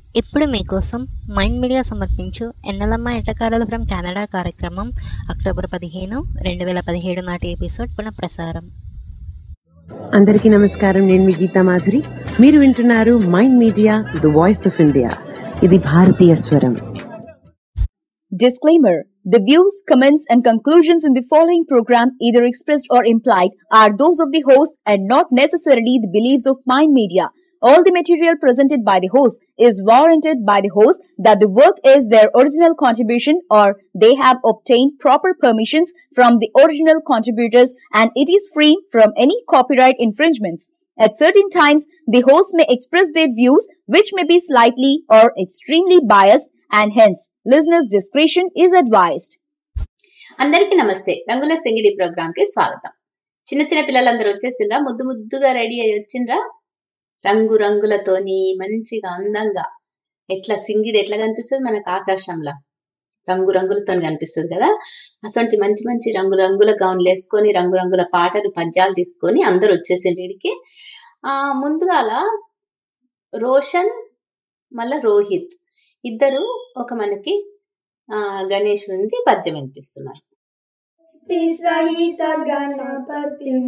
ఇప్పుడు మీకోసం mind media సమర్పించు ఎన్నెలమ్మ ఎటకారాలు ఫ్రమ్ కెనడా కార్యక్రమం అక్టోబర్ పదిహేను రెండు వేల పదిహేడు నాటి ఎపిసోడ్ పునఃప్రసారం అందరికీ నమస్కారం నేను మీ గీతా మాధురి మీరు వింటున్నారు mind media the voice of India ఇది భారతీయ స్వరం Disclaimer The views, comments, and conclusions in the following program, either expressed or implied, are those of the host and not necessarily the beliefs of Mind Media. All the material presented by the host is warranted by the host that the work is their original contribution or they have obtained proper permissions from the original contributors and it is free from any copyright infringements. At certain times, the host may express their views which may be slightly or extremely biased and hence listeners' discretion is advised. అందరికీ నమస్తే రంగుల సింగిడి programme కి స్వాగతం చిన్న చిన్న పిల్లలందరూ వచ్చేసిండ్రా ముద్దు ముద్దుగా రెడీ అయ్యి వచ్చిండ్రా రంగు రంగులతోని మంచిగా అందంగా ఎట్లా సింగిడి ఎట్లా కనిపిస్తుంది మనకు ఆకాశంలో రంగు రంగులతో కనిపిస్తుంది కదా అసలు మంచి మంచి రంగు రంగుల గౌన్లు వేసుకొని రంగు రంగుల పాటలు పద్యాలు తీసుకొని అందరు వచ్చేసిండ్రు వీడికి ఆ ముందుగాల రోషన్ మళ్ళా రోహిత్ ఇద్దరు ఒక మనకి ఆ గణేశునిది పద్యం వినిపిస్తున్నారు సహిత గణపతిం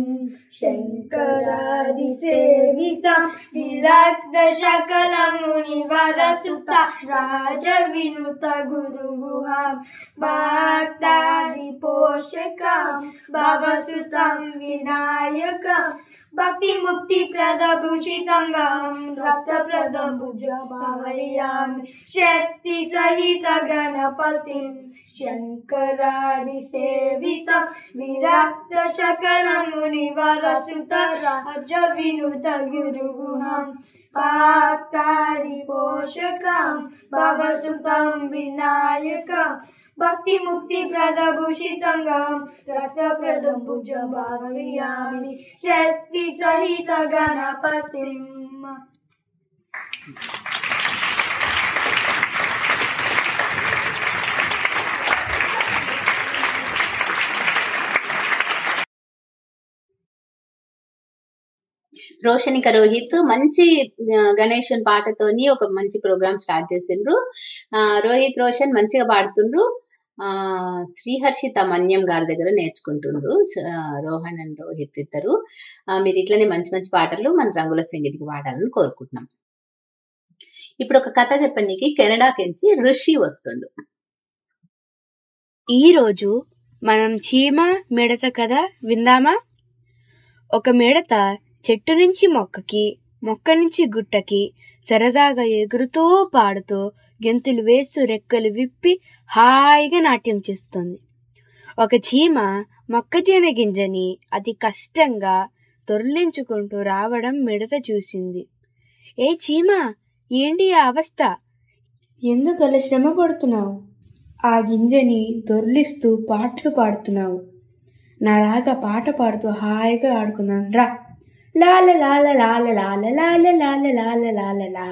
శంకరాదిసేవిత విరక్త శకల మునివరసుత రాజ వినుత గురుగుహాం భక్తాది పోషకం భవసుతం వినాయకం భక్తి ముక్తి ప్రదభూషితంగం రక్త ప్రదభుజ భావయామి శక్తి సహిత గణపతిం శంకరాది సేవిత విరక్త శకల మునివరసుత రాజ వినుత గురుగుహం పాతాడి పోషకం భవసుతం వినాయకం భక్తి ముక్తి ప్రదభూషితంగం రక్త ప్రదం భుజ భావయామి శక్తి సహిత గణపతిం రోషనిక రోహిత్ మంచి ఆ, గణేశన్ పాటతోని ఒక మంచి ప్రోగ్రామ్ స్టార్ట్ చేసిండ్రు ఆ, రోహిత్ రోషన్ మంచిగా పాడుతుండ్రు ఆ శ్రీహర్షిత మన్యం గారి దగ్గర నేర్చుకుంటుండ్రు స- ఆ, రోహన్ అండ్ రోహిత్ ఇద్దరు ఆ, మీరు ఇట్లనే మంచి మంచి పాటలు మన రంగుల సింగిడికి వాడాలని కోరుకుంటున్నాం ఇప్పుడు ఒక కథ చెప్పనీకి కెనడాకించి ఋషి వస్తుండు ఈరోజు మనం చీమ మిడత కథ విందామా ఒక మిడత చెట్టు నుంచి మొక్కకి మొక్క నుంచి గుట్టకి సరదాగా ఎగురుతూ పాడుతూ గెంతులు వేస్తూ రెక్కలు విప్పి హాయిగా నాట్యం చేస్తుంది ఒక చీమ మొక్కజొన్న గింజని అతి కష్టంగా దొర్లించుకుంటూ రావడం మిడత చూసింది ఏ చీమ ఏంటి ఆ అవస్థ ఎందుకు అలా శ్రమ పడుతున్నావు ఆ గింజని దొర్లిస్తూ పాటలు పాడుతున్నావు నాలాగా పాట పాడుతూ హాయిగా ఆడుకున్నాను రా లాల లాల లాల లాల లాల లాల లాల లాల లా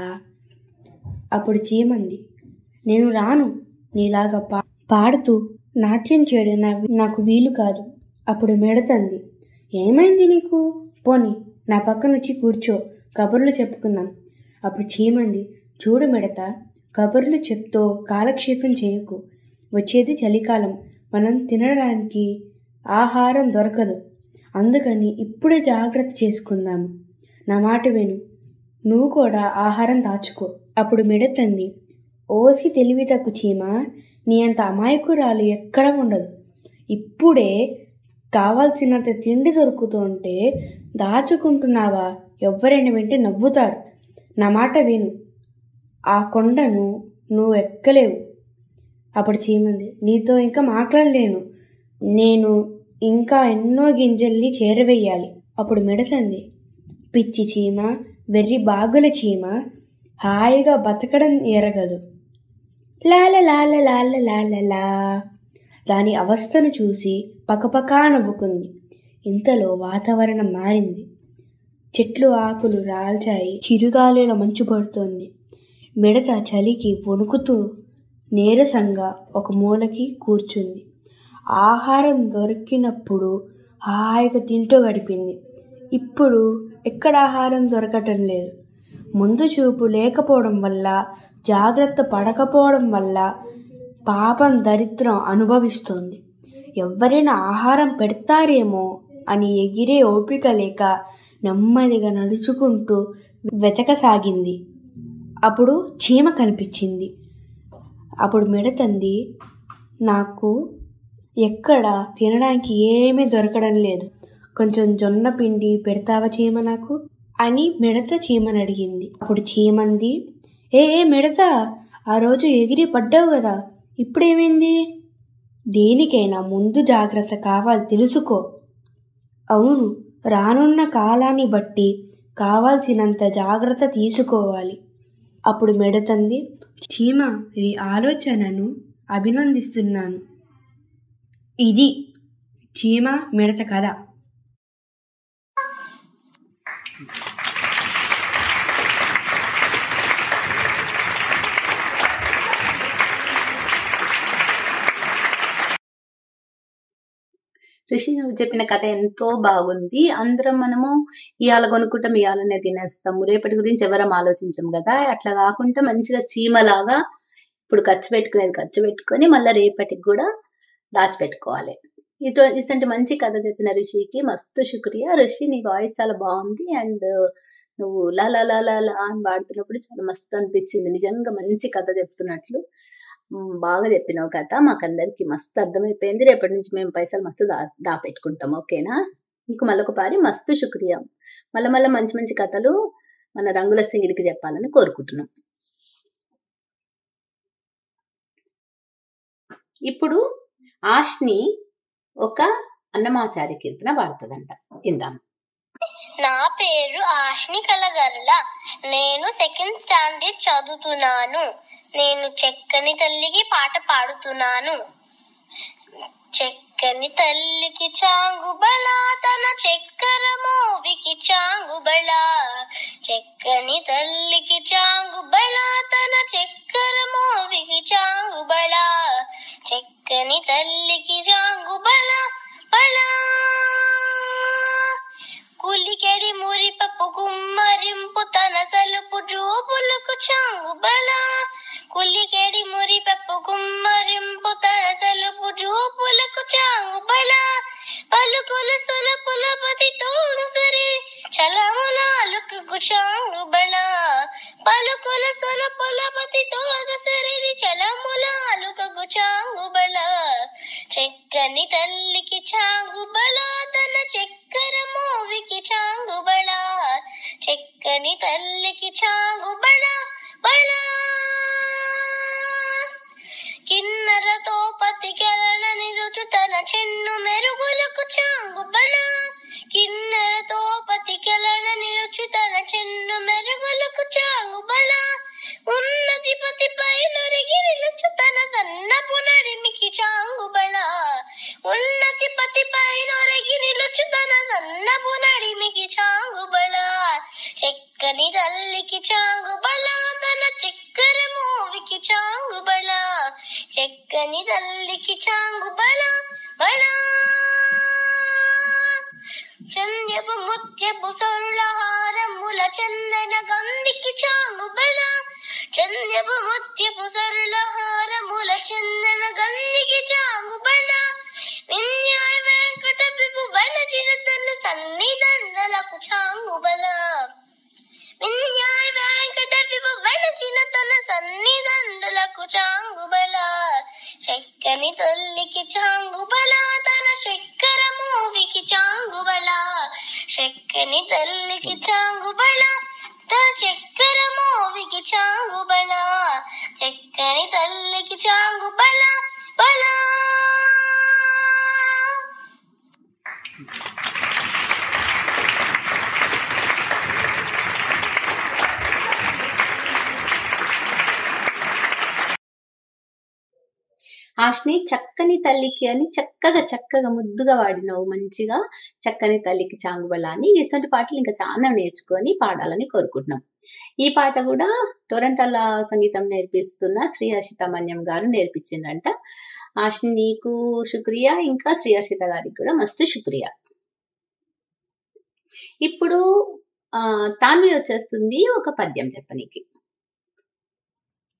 అప్పుడు చీమంది నేను రాను నీలాగా పా పాడుతూ నాట్యం చేయడం నా నాకు వీలు కాదు అప్పుడు మెడతంది ఏమైంది నీకు పోని నా పక్కన వచ్చి కూర్చో కబుర్లు చెప్పుకుందాం అప్పుడు చీమంది చూడు మెడత కబుర్లు చెప్తూ కాలక్షేపం చేయకు వచ్చేది చలికాలం మనం తినడానికి ఆహారం దొరకదు అందుకని ఇప్పుడే జాగ్రత్త చేసుకుందాము నా మాట విను నువ్వు కూడా ఆహారం దాచుకో అప్పుడు మిడతంది ఓసి తెలివి తక్కువ చీమ నీ అంత అమాయకురాలు ఎక్కడ ఉండదు ఇప్పుడే కావాల్సినంత తిండి దొరుకుతుంటే దాచుకుంటున్నావా ఎవరైనా వింటే నవ్వుతారు నా మాట విను ఆ కొండను నువ్వు ఎక్కలేవు అప్పుడు చీమంది నీతో ఇంకా మాట్లాడలేను నేను ఇంకా ఎన్నో గింజల్ని చేరవేయాలి అప్పుడు మిడతంది పిచ్చి చీమ వెర్రి బాగుల చీమ హాయిగా బతకడం ఎరగదు లాల లాల లాల లాల లా దాని అవస్థను చూసి పకపకా నవ్వుకుంది ఇంతలో వాతావరణం మారింది చెట్లు ఆకులు రాల్చాయి చిరుగాలిలో మంచు పడుతోంది మిడత చలికి వణుకుతూ నీరసంగా ఒక మూలకి కూర్చుంది ఆహారం దొరికినప్పుడు హాయిగా తింటూ గడిపింది ఇప్పుడు ఎక్కడ ఆహారం దొరకటం లేదు ముందు చూపు లేకపోవడం వల్ల జాగ్రత్త పడకపోవడం వల్ల పాపం దరిద్రం అనుభవిస్తోంది ఎవరైనా ఆహారం పెడతారేమో అని ఎగిరే ఓపిక లేక నెమ్మదిగా నడుచుకుంటూ వెతకసాగింది అప్పుడు చీమ కనిపించింది అప్పుడు మిడతంది నాకు ఎక్కడ తినడానికి ఏమీ దొరకడం లేదు కొంచెం జొన్న పిండి పెడతావా చీమ నాకు అని మిడత చీమని అడిగింది అప్పుడు చీమంది ఏ ఏ మిడత ఆ రోజు ఎగిరి పడ్డావు కదా ఇప్పుడేమైంది దేనికైనా ముందు జాగ్రత్త కావాలి తెలుసుకో అవును రానున్న కాలాన్ని బట్టి కావాల్సినంత జాగ్రత్త తీసుకోవాలి అప్పుడు మెడతంది చీమ ఈ ఆలోచనను అభినందిస్తున్నాను ఇది చీమ మిడత కథ ఋషి నువ్వు చెప్పిన కథ ఎంతో బాగుంది అందరం మనము ఇవాళ కొనుక్కుంటాం ఇవాళనే తినేస్తాము రేపటి గురించి ఎవరం ఆలోచించం కదా అట్లా కాకుండా మంచిగా చీమలాగా ఇప్పుడు ఖర్చు పెట్టుకునేది ఖర్చు పెట్టుకొని మళ్ళీ రేపటికి కూడా దాచిపెట్టుకోవాలి ఇటు ఇటువంటి మంచి కథ చెప్పిన ఋషికి మస్తు శుక్రియా ఋషి నీ వాయిస్ చాలా బాగుంది అండ్ నువ్వు లా లా లా లా లా అని పాడుతున్నప్పుడు చాలా మస్తు అనిపించింది నిజంగా మంచి కథ చెప్తున్నట్లు ఉమ్, బాగా చెప్పినావు కథ మాకందరికి మస్తు అర్థమైపోయింది రేపటి నుంచి మేము పైసలు మస్తు దా దాపెట్టుకుంటాం ఓకేనా నీకు మళ్ళొక పారి మస్తు శుక్రియా మళ్ళీ మళ్ళీ మంచి మంచి కథలు మన రంగుల సింగిడికి చెప్పాలని కోరుకుంటున్నాం ఇప్పుడు ఆష్ని ఒక అన్నమాచారి కీర్తన పాడుతుందంట ఇందాం నా పేరు ఆష్ని కలగర్ల నేను సెకండ్ స్టాండర్డ్ చదువుతున్నాను నేను చెక్కని తల్లికి పాట పాడుతున్నాను చెక్కని తల్లికి చాంగుబళ తన చక్కెర మోవికి చాంగుబళ చెక్కని తల్లికి చాంగుబళ తన చక్కెర మోవికి చాంగుబళ చెక్కని తల్లికి చాంగుబళ బళా కులికెడి మురిపప్పు కుమ్మరింపు తన సలుపు జూపులకు చాంగు బల కులికెడి మురిపప్పు కుమ్మరింపు తన సలుపు జూపులకు చాంగు బల పలుకులు సులుపుల పతి తోడు సరి చలములాలుకు చాంగు బల పలుకులు సులుపుల పతి తోడు సరి చలములాలుకు చాంగు బల చెక్కని తల్లికి చాంగు బల తన చక్కెర మోవికి చాంగు బళ చెక్కని తల్లికి చాంగు బళ బళ కిన్నరతో పతికెలనని రుచు తన చెన్ను మెరుగులకు చాంగు బళ కిన్నరతో పతికెలనని రుచు తన చెన్ను మెరుగులకు చాంగు బళ ఉన్నతి పతిపై నొరిగి నిలుచు తన సన్నపు నడిమికి చాంగు బళ ఉన్నతి పతిపై నొరగి నిలుచు తన సన్నపు నడిమికి చాంగు బల చెక్కని తల్లికి చాంగు బల తన చక్కెర మూవికి చాంగు బల చెక్కని తల్లికి చాంగు బల బల చంద్యపు ముత్యపు సరుళహారముల చందన గంధికి చాంగు బల చంద్యపు ముత్యపు సరుళహారముల చందన గంధికి చాంగు బల విన్యాయ వెంకట పిపు వనచిన తన సన్నిధండలకు చాంగు బల విన్యాయ వెంకట పిపు వనచిన తన సన్నిధండలకు చాంగు బల చెక్కని తల్లికి చాంగు బల తన చక్కెర మూవికి చాంగు బల చెక్కని తల్లికి చాంగు బల తన చక్కెర మోవికి చాంగు బల చెక్కని తల్లికి చాంగు బల బల ఆష్ని చక్కని తల్లికి అని చక్కగా చక్కగా ముద్దుగా వాడినావు మంచిగా చక్కని తల్లికి చాంగుబల అని ఇటువంటి పాటలు ఇంకా చాలా నేర్చుకొని పాడాలని కోరుకుంటున్నాం ఈ పాట కూడా టొరంటల సంగీతం నేర్పిస్తున్న శ్రీ హర్షితమన్యం గారు నేర్పించిందంట ఆష్ని నీకు శుక్రియా ఇంకా శ్రీ హర్షిత గారికి కూడా మస్తు శుక్రియా ఇప్పుడు ఆ తాన్వి వచ్చేస్తుంది ఒక పద్యం చెప్పనీకి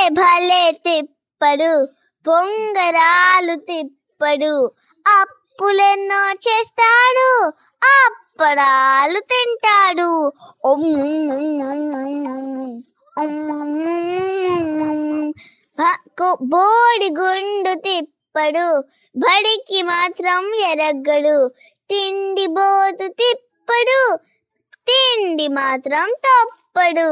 భలే తిప్పడు పొంగరాలు తిప్పడు అప్పులెన్నో చేస్తాడు అప్పడాలు తింటాడు బోడి గుండు తిప్పడు బడికి మాత్రం ఎరగడు తిండి బోతు తిప్పడు తిండి మాత్రం తప్పడు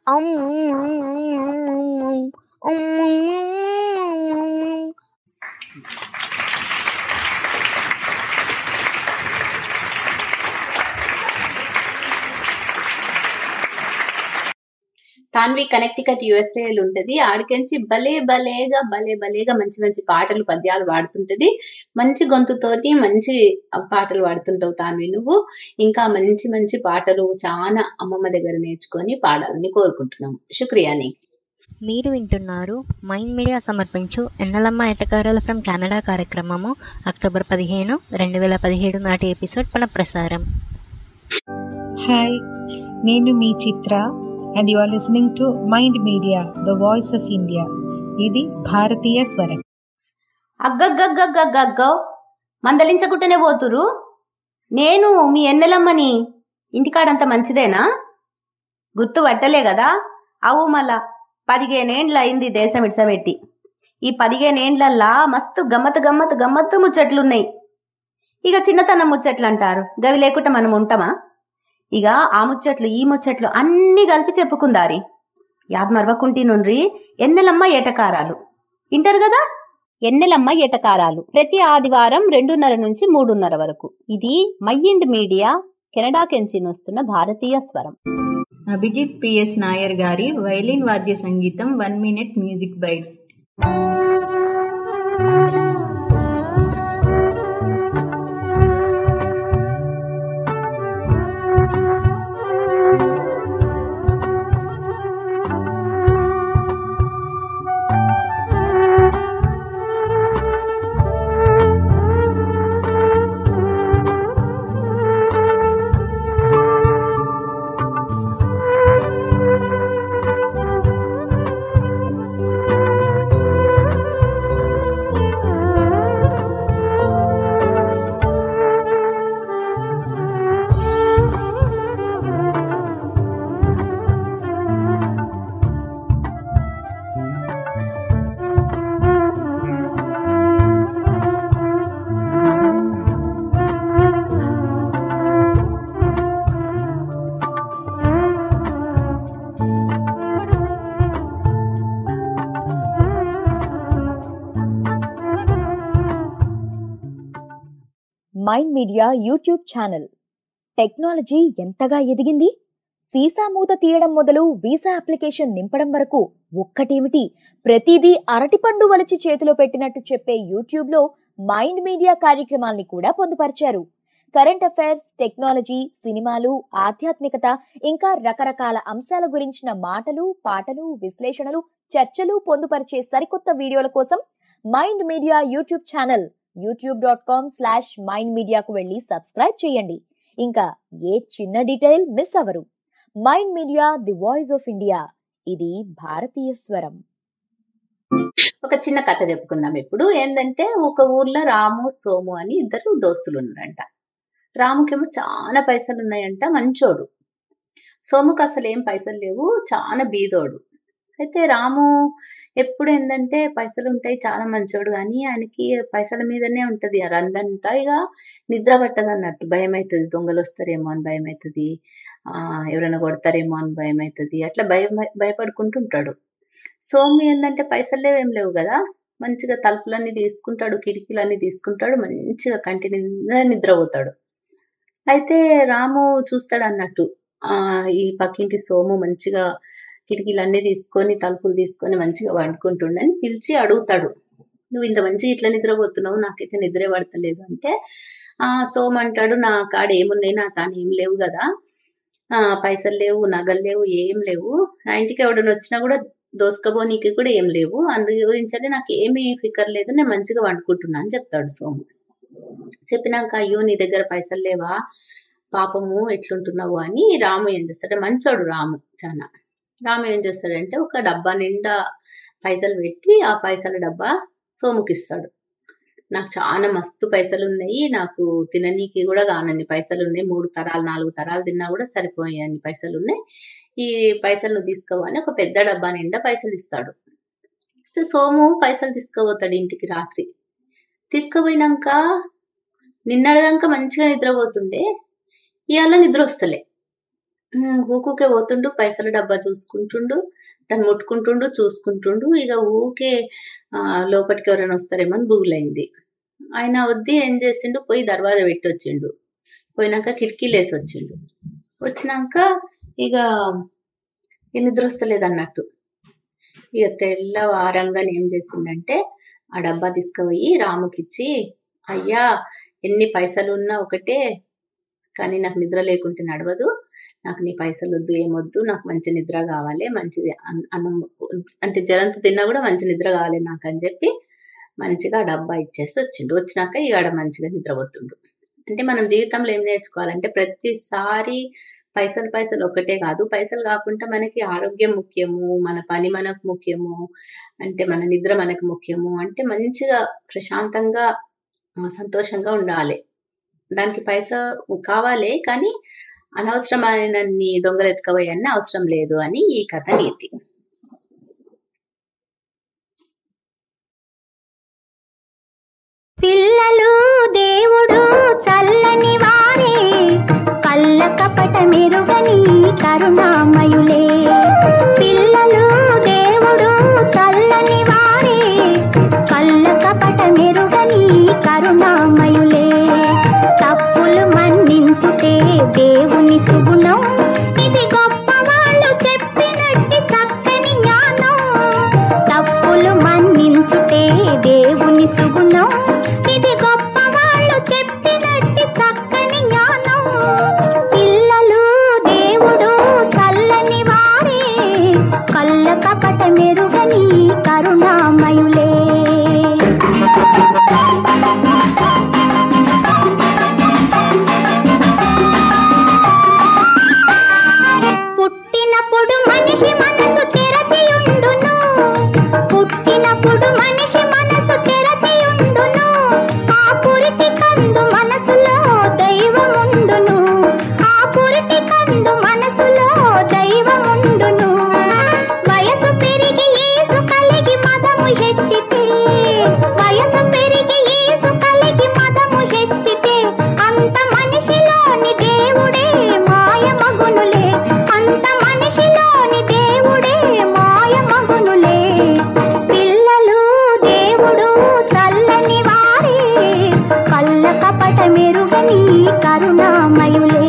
తాన్వి కనెక్టికట్ యుఎస్ఏలు ఉంటది ఆడికెంచి భలే భలేగా భలే భలేగా మంచి మంచి పాటలు పద్యాలు పాడుతుంటది మంచి గొంతుతోటి మంచి పాటలు పాడుతుంటావు తాన్వి నువ్వు ఇంకా మంచి మంచి పాటలు చాలా అమ్మమ్మ దగ్గర నేర్చుకొని పాడాలని కోరుకుంటున్నాం శుక్రియా నీకు మీరు వింటున్నారు మైండ్ మీడియా సమర్పించు ఎన్నలమ్మ ఎటకారాల ఫ్రమ్ కెనడా కార్యక్రమము అక్టోబర్ పదిహేను రెండు వేల పదిహేడు నాటి ఎపిసోడ్ పునఃప్రసారం హాయ్ నేను మీ Chitra and you are listening to mind media the voice of India ఇది భారతీయ స్వరం అగ్గగ్గగ్గగ్గగ్గో మందలించకుంటేనే పోతురు నేను మీ ఎన్నెలమ్మని ఇంటికాడంత మంచిదేనా గుర్తు పట్టలే కదా అవు మళ్ళా పదిహేనేండ్ల అయింది దేశం ఇడ్సబెట్టి ఈ పదిహేనేండ్లల్లా మస్తు గమ్మత్ గమ్మత్ గమ్మత్తు ముచ్చట్లున్నాయి ఇక చిన్నతనం ముచ్చట్లు అంటారు గవి లేకుండా మనం ఉంటామా ఇక ఆ ముచ్చట్లు ఈ ముచ్చట్లు అన్నీ కలిపి చెప్పుకుందారి యాద్ మరవకుంటి నుండ్రి ఎన్నెలమ్మ ఏటకారాలు ఇంటారు కదా ఎన్నెలమ్మ ఎటకారాలు ప్రతి ఆదివారం రెండున్నర నుంచి మూడున్నర వరకు ఇది మైండ్ మీడియా కెనడా కెంచి వస్తున్న భారతీయ స్వరం అభిజిత్ పిఎస్ నాయర్ గారి వైలిన్ వాద్య సంగీతం one minute music byte mind media YouTube channel technology ఎంతగా ఎదిగింది సీసా మూత తీయడం మొదలు వీసా అప్లికేషన్ నింపడం వరకు ఒక్కటేమిటి ప్రతిదీ అరటిపండు వలిచి చేతిలో పెట్టినట్టు చెప్పే యూట్యూబ్ లో మైండ్ మీడియా కార్యక్రమాల్ని కూడా పొందుపరిచారు కరెంట్ అఫైర్స్ టెక్నాలజీ సినిమాలు ఆధ్యాత్మికత ఇంకా రకరకాల అంశాల గురించిన మాటలు పాటలు విశ్లేషణలు చర్చలు పొందుపరిచే సరికొత్త వీడియోల కోసం mind media YouTube channel YouTube dot com slash mind మీడియాకు వెళ్ళి సబ్స్క్రైబ్ చేయండి ఇంకా ఏ చిన్న డీటెయిల్ మిస్ అవరు mind media the voice of India ఇది భారతీయ స్వరం ఒక చిన్న కథ చెప్పుకుందాం ఇప్పుడు ఏంటంటే ఒక ఊర్లో రాము సోము అని ఇద్దరు దోస్తులు ఉన్నారంట రాముకేమో చాలా పైసలు ఉన్నాయంట మంచోడు సోముకు అసలు ఏం పైసలు లేవు చాలా బీదోడు అయితే రాము ఎప్పుడు ఏంటంటే పైసలు ఉంటాయి చాలా మంచోడు కానీ ఆయనకి పైసల మీదనే ఉంటది ఆ రందంతా ఇక నిద్ర పట్టదు అన్నట్టు భయం అవుతుంది దొంగలు వస్తారేమో అని భయం అవుతుంది ఆ ఎవరైనా కొడతారేమో అని భయం అవుతుంది అట్లా భయం భయపడుకుంటూ ఉంటాడు సోము ఏంటంటే పైసలు లేవు ఏం లేవు కదా మంచిగా తలుపులన్నీ తీసుకుంటాడు కిటికీలన్నీ తీసుకుంటాడు మంచిగా కంటి నిండా నిద్రపోతాడు అయితే రాము చూస్తాడు అన్నట్టు ఆ ఈ పక్కింటి సోము మంచిగా కిటికీలన్నీ తీసుకొని తలుపులు తీసుకొని మంచిగా వండుకుంటుండని పిలిచి అడుగుతాడు నువ్వు ఇంత మంచిగా ఇట్లా నిద్రపోతున్నావు నాకైతే నిద్రే పడతలేదు అంటే ఆ సోము అంటాడు నా కాడ ఏమున్నాయి నా తాను ఏం లేవు కదా ఆ పైసలు లేవు నగలు లేవు ఏం లేవు నా ఇంటికి ఎవడన్నా వచ్చినా కూడా దోసుకపోనీకి కూడా ఏం లేవు అందు గురించి నాకు ఏమీ ఫికర్ లేదు నేను మంచిగా వండుకుంటున్నా అని చెప్తాడు సోము చెప్పినాక అయ్యో నీ దగ్గర పైసలు లేవా పాపము ఎట్లుంటున్నావు అని రాము ఏం చేస్తాడు మంచోడు రాము చాలా రాము ఏం చేస్తాడంటే ఒక డబ్బా నిండా పైసలు పెట్టి ఆ పైసల డబ్బా సోముకిస్తాడు నాకు చాలా మస్తు పైసలు ఉన్నాయి నాకు తిననీకి కూడా కానన్ని పైసలు ఉన్నాయి మూడు తరాలు నాలుగు తరాలు తిన్నా కూడా సరిపోయే అన్ని పైసలు ఉన్నాయి ఈ పైసలు నువ్వు తీసుకోవని ఒక పెద్ద డబ్బా నిండా పైసలు ఇస్తాడు ఇస్తే సోము పైసలు తీసుకుపోతాడు ఇంటికి రాత్రి తీసుకుపోయినాక నిన్నటిదాకా మంచిగా నిద్రపోతుండే ఇవాళ నిద్ర వస్తలే ఉమ్, ఊకూకే పోతుండు పైసల డబ్బా చూసుకుంటుండు దాన్ని ముట్టుకుంటుండు చూసుకుంటుండు ఇక ఊకే ఆ, లోపలికి ఎవరైనా వస్తారేమో అని బుగులైంది ఆయన వద్ది ఏం చేసిండు పోయి దర్వాజా పెట్టి వచ్చిండు పోయినాక కిటికీలు వేసి వచ్చిండు వచ్చినాక ఇక ఇక నిద్ర వస్తలేదు అన్నట్టు ఇక తెల్లవారంగా ఏం చేసిండంటే ఆ డబ్బా తీసుకుపోయి రాముకిచ్చి అయ్యా ఎన్ని పైసలు ఉన్నా ఒకటే కానీ నాకు నిద్ర లేకుంటే నడవదు నాకు నీ పైసలు వద్దు ఏమొద్దు నాకు మంచి నిద్ర కావాలి మంచిది అన్- అన్నం అంటే జరంత తిన్నా కూడా మంచి నిద్ర కావాలి నాకు అని చెప్పి మంచిగా ఆ డబ్బా ఇచ్చేసి వచ్చిండు వచ్చినాక ఈ ఆడ మంచిగా నిద్రపోతుండు అంటే మనం జీవితంలో ఏం నేర్చుకోవాలంటే ప్రతిసారి పైసలు పైసలు ఒకటే కాదు పైసలు కాకుండా మనకి ఆరోగ్యం ముఖ్యము మన పని మనకు ముఖ్యము అంటే మన నిద్ర మనకు ముఖ్యము అంటే మంచిగా ప్రశాంతంగా ఆ, సంతోషంగా ఉండాలి దానికి పైసా కావాలి కానీ అనవసరమైనన్ని దొంగలు ఎత్తుకపోయన్ని అవసరం లేదు అని ఈ కథ నీతి పిల్లలు దేవుడు చల్లని వారే కళ్ళ కపట మెరుగని కరుణామయులే పిల్లలు దేవుడు చల్లని వారే కళ్ళ కపట మెరుగని కరుణామయులే తప్పులు మన్నించుటే దేవుని సుగుణం ఇది గొప్ప వాళ్ళు చెప్పినట్టి చక్కని జ్ఞానం తప్పులు మన్నించుటే దేవుని సుగుణం ఇది గొప్ప వాళ్ళు చెప్పినట్టి చక్కని జ్ఞానం పిల్లలు దేవుడు చల్లని వారే కళ్ళ కపట మెరుగని కరుణామయులే పుట్టినప్పుడు మనిషి మనసు తెరచియుండును పుట్టినప్పుడు మనిషి మనసు తెరచియుండును ఆ పురిటి కందు మనసులో దైవముండును ఆ పురిటి కందు మనసులో దైవముండును వయసు పెరిగి ఏసు కలిగి మదము హెచ్చితే వయసు పెరిగి ఏసు కలిగి మదము హెచ్చితే అంత మనిషిలోని దేవుడే మాయమగునులే అంత మనిషిలోని దేవుడే మాయమగునులే పిల్లలు దేవుడు చల్లని వారే కళ్ళ కపట మెరుగని కరుణామయులే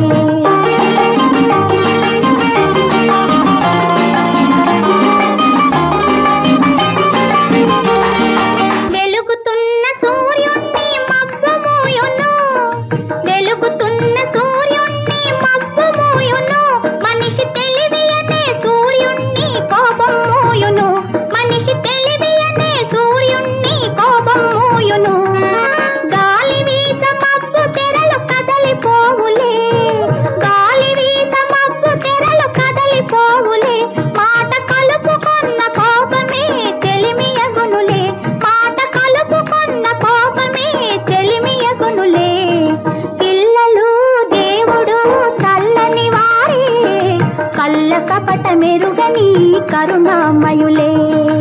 వెలుగుతున్న సూర్యుణ్ణి మబ్బు మోయును వెలుగుతున్న సూర్యుణ్ణి మబ్బు మోయును మనిషి తెలివి అనే సూర్యుణ్ణి కోపం మోయును మనిషి తెలివి అనే సూర్యుణ్ణి కోపం మోయును గాలి వీచ మబ్బు తెరలు కదలిపోవులే గాలి వీచ మబ్బు తెరలు కదలిపోవులే మాట కలుపుకున్న కోపమే చెలిమియగునులే మాట కలుపుకున్న కోపమే చెలిమియగునులే పిల్లలు దేవుడు చల్లని వారే కళ్ళ కపట మెరుగని కరుణామయులే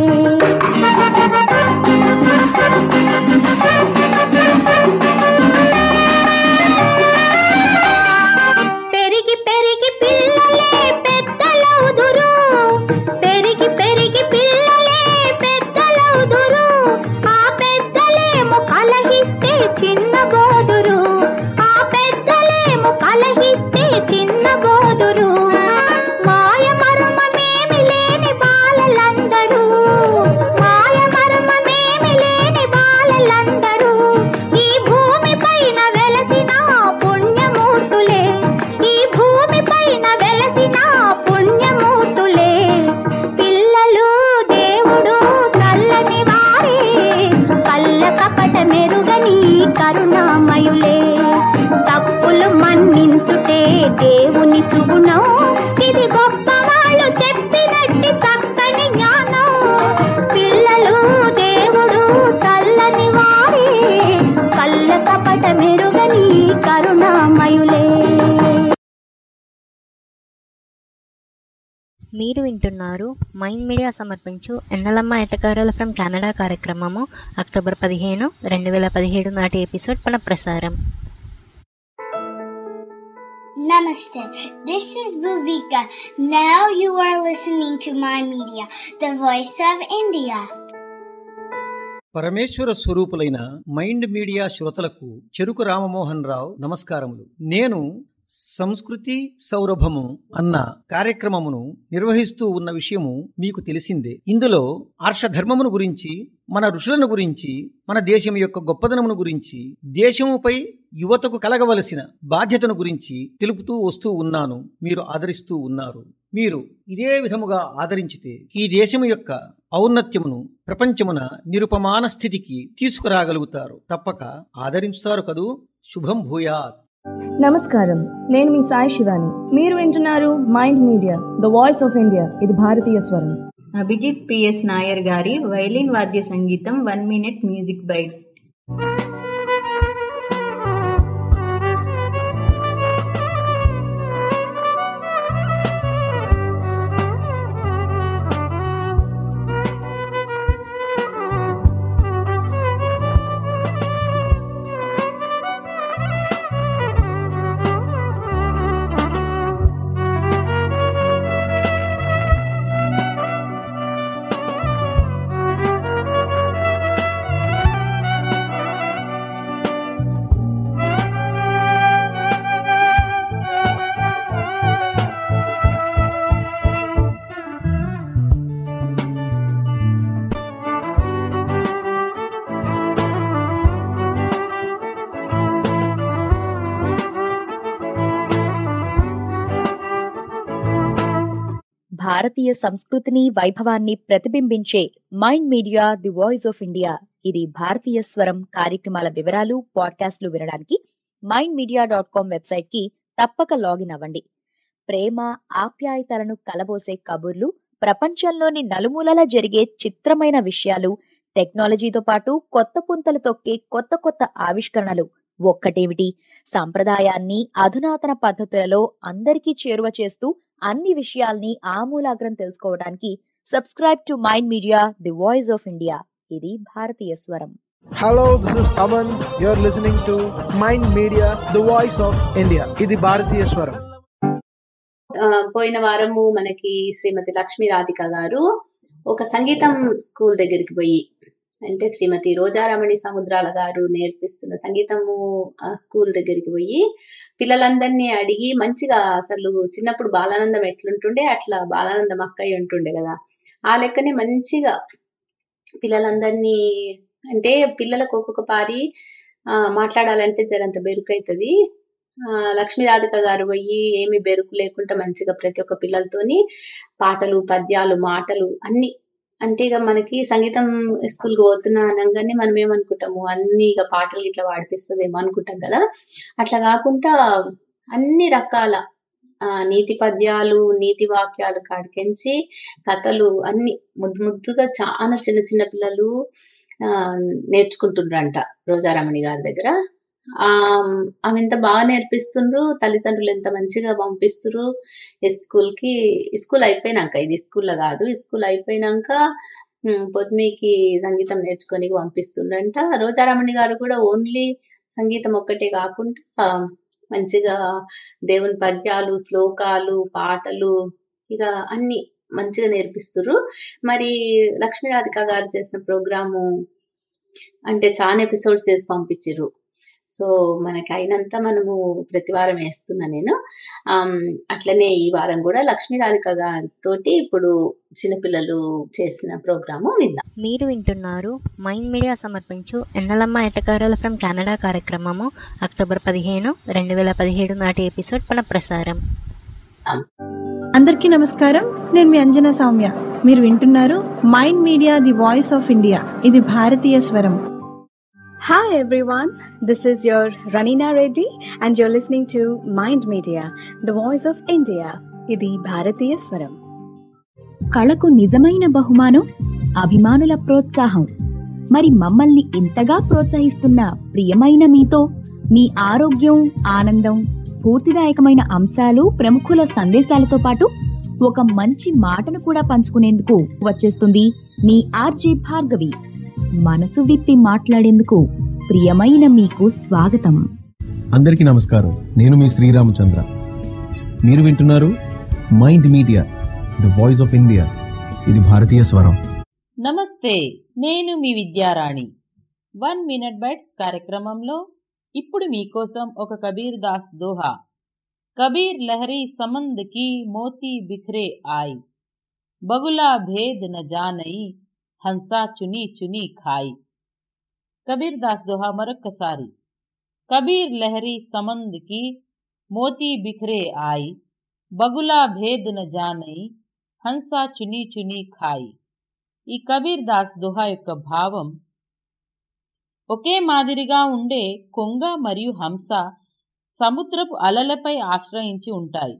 పెరిగి పెరిగి పిల్లలే పెద్దలవుదురు పెరిగి పెరిగి పిల్లలే పెద్దలవుదురు ఆ పెద్దలేమో కలహిస్తే చిన్న బోదురు ఆ పెద్దలేమో కలహిస్తే చిన్న బోదురు మాయ మర్మమేమి లేని బాలలందరూ మాయ మర్మమేమి లేని బాలలందరూ ఈ భూమి పైన వెలసిన పుణ్యమూర్తులే ఈ భూమి పైన వెలసిన పుణ్యమూర్తులే పిల్లలు దేవుడు చల్లని వారే కళ్ళ కపట మెరుగని కరుణామయులే తప్పులు మన్నించుటే దేవుని సుగుణం ఇది గొప్ప వాళ్ళు చెప్పినట్టి చక్కని జ్ఞానం మీరు వింటున్నారు మైండ్ మీడియా సమర్పించు ఎన్నలమ్మ ఎటకారాల ఫ్రమ్ కెనడా కార్యక్రమము అక్టోబర్ పదిహేను రెండు వేల పదిహేడు నాటి ఎపిసోడ్ పునఃప్రసారం Namaste. This is Bhuvika. Now you are listening to my media, the voice of India. పరమేశ్వర స్వరూపులైన మైండ్ మీడియా శ్రోతలకు చెరుకు రామమోహన్ రావు నమస్కారములు నేను సంస్కృతి సౌరభము అన్న కార్యక్రమమును నిర్వహిస్తూ ఉన్న విషయము మీకు తెలిసిందే ఇందులో ఆర్షధర్మమును గురించి మన ఋషులను గురించి మన దేశం యొక్క గొప్పదనమును గురించి దేశముపై యువతకు కలగవలసిన బాధ్యతను గురించి తెలుపుతూ వస్తూ ఉన్నాను మీరు ఆదరిస్తూ ఉన్నారు మీరు ఇదే విధముగా ఆదరించితే ఈ దేశము యొక్క ఔన్నత్యమును ప్రపంచమున నిరుపమాన స్థితికి తీసుకురాగలుగుతారు తప్పక ఆదరించుతారు కదూ శుభం భూయాత్ నమస్కారం నేను మీ సాయి శివాని మీరు వింటున్నారు mind media the voice of India ఇది భారతీయ స్వరం అభిజిత్ పిఎస్ నాయర్ గారి వైలిన్ వాద్య సంగీతం వన్ మినిట్ మ్యూజిక్ బైట్ భారతీయ సంస్కృతిని వైభవాన్ని ప్రతిబింబించే mind media the voice of India ఇది భారతీయ స్వరం కార్యక్రమాల వివరాలు పాడ్కాస్ట్లు వినడానికి mind media dot com website కి తప్పక లాగిన్ అవ్వండి ప్రేమ ఆప్యాయతలను కలబోసే కబుర్లు ప్రపంచంలోని నలుమూలలా జరిగే చిత్రమైన విషయాలు టెక్నాలజీతో పాటు కొత్త పుంతలు తొక్కే కొత్త కొత్త ఆవిష్కరణలు ఒక్కటేమిటి సంప్రదాయాన్ని అధునాతన పద్ధతులలో అందరికీ చేరువ చేస్తూ అన్ని విషయాల్ని ఆమూలాగ్రం తెలుసుకోవడానికి subscribe to mind media the voice of India ఇది భారతీయ స్వరం Hello, this is Taman. You're listening to Mind Media, the voice of India. ఇది భారతీయ స్వరం ఆ, పోయిన వారము మనకి శ్రీమతి లక్ష్మీ రాధిక గారు ఒక సంగీతం స్కూల్ దగ్గరికి పోయి అంటే శ్రీమతి రోజారమణి సముద్రాల గారు నేర్పిస్తున్న సంగీతము ఆ, స్కూల్ దగ్గరికి పోయి పిల్లలందరినీ అడిగి మంచిగా అసలు చిన్నప్పుడు బాలానందం ఎట్లుంటుండే అట్లా బాలానందం అక్కయ్య ఉంటుండే కదా ఆ లెక్కనే మంచిగా పిల్లలందరినీ అంటే పిల్లలకు ఒక్కొక్క పారి ఆ, మాట్లాడాలంటే జరంత బెరుకైతుంది ఆ, లక్ష్మీ రాధిక గారు పోయి ఏమి బెరుకు లేకుండా మంచిగా ప్రతి ఒక్క పిల్లలతోని పాటలు పద్యాలు మాటలు అన్ని అంటే ఇక మనకి సంగీతం స్కూల్ పోతున్నా అనగానే మనం ఏమనుకుంటాము అన్ని ఇక పాటలు ఇట్లా పాడిపిస్తుందేమో అనుకుంటాం కదా అట్లా కాకుండా అన్ని రకాల ఆ, నీతి పద్యాలు నీతి వాక్యాలు కాడికెంచి కథలు అన్ని ముద్దు ముద్దుగా చాలా చిన్న చిన్న పిల్లలు ఆ, నేర్చుకుంటుండ్రంట రోజారమణి గారి దగ్గర ఆ ఆమె ఎంత బాగా నేర్పిస్తుండ్రు తల్లిదండ్రులు ఎంత మంచిగా పంపిస్తురు ఈ స్కూల్ కి ఈ స్కూల్ అయిపోయినాక ఇది స్కూల్లో కాదు ఈ స్కూల్ అయిపోయినాక ఉమ్, పొద్దుమీకి సంగీతం నేర్చుకొని పంపిస్తుండ్రంట రోజారమణి గారు కూడా ఓన్లీ సంగీతం ఒక్కటే కాకుండా ఆ, మంచిగా దేవుని పద్యాలు శ్లోకాలు పాటలు ఇక అన్ని మంచిగా నేర్పిస్తురు మరి లక్ష్మీ రాధిక గారు చేసిన ప్రోగ్రాము అంటే చాలా ఎపిసోడ్స్ చేసి పంపించిర్రు సో మనకి అయినంత మనము ప్రతి వారం వేస్తున్నా నేను ఆమ్, అట్లనే ఈ వారం కూడా లక్ష్మీ రాధిక గారితో ఇప్పుడు చిన్నపిల్లలు చేసిన ప్రోగ్రాము విందాం మీరు వింటున్నారు మైండ్ మీడియా సమర్పించు ఎన్నలమ్మ ఎటకారాల ఫ్రమ్ కెనడా కార్యక్రమము అక్టోబర్ పదిహేను రెండు వేల పదిహేడు నాటి ఎపిసోడ్ పునఃప్రసారం అందరికీ నమస్కారం నేను మీ అంజనా సౌమ్య మీరు వింటున్నారు mind media the voice of India ఇది భారతీయ స్వరం Hi everyone, this is your Ranina Reddy and you're listening to Mind Media, the voice of India. ఇది భారతీయ స్వరం కళకు నిజమైన బహుమానం అభిమానుల ప్రోత్సాహం మరి మమ్మల్ని ఇంతగా ప్రోత్సహిస్తున్న ప్రియమైన మీతో మీ ఆరోగ్యం ఆనందం స్ఫూర్తిదాయకమైన అంశాలు ప్రముఖుల సందేశాలతో పాటు ఒక మంచి మాటను కూడా పంచుకునేందుకు వచ్చేస్తుంది మీ ఆర్జే భార్గవి మనసు విప్పి మాట్లాడేందుకు ప్రియమైన మీకు స్వాగతం అందరికీ నమస్కారం నేను మీ శ్రీరామచంద్ర మీరు వింటున్నారు mind media the voice of India ఇది భారతీయ స్వరం నమస్తే నేను మీ విద్యారాణి వన్ మినిట్ బైట్స్ కార్యక్రమంలో ఇప్పుడు మీకోసం ఒక కబీర్ దాస్ దోహా కబీర్ లహరి సమంద్ కి మోతీ బిఖరే ఆయి బగులా భేద్ న జానయి హంసా చుని చుని ఖాయి కబీర్ దాస్ దోహా మరొక్కసారి కబీర్ లహరి సమంద్ కి మోతీ బిఖరే ఆయి బగులా భేద్ న జానయి హంసా చుని చుని ఖాయి ఈ కబీర్ దాస్ దోహా యొక్క భావం ఒకే మాదిరిగా ఉండే కొంగ మరియు హంస సముద్రపు అలలపై ఆశ్రయించి ఉంటాయి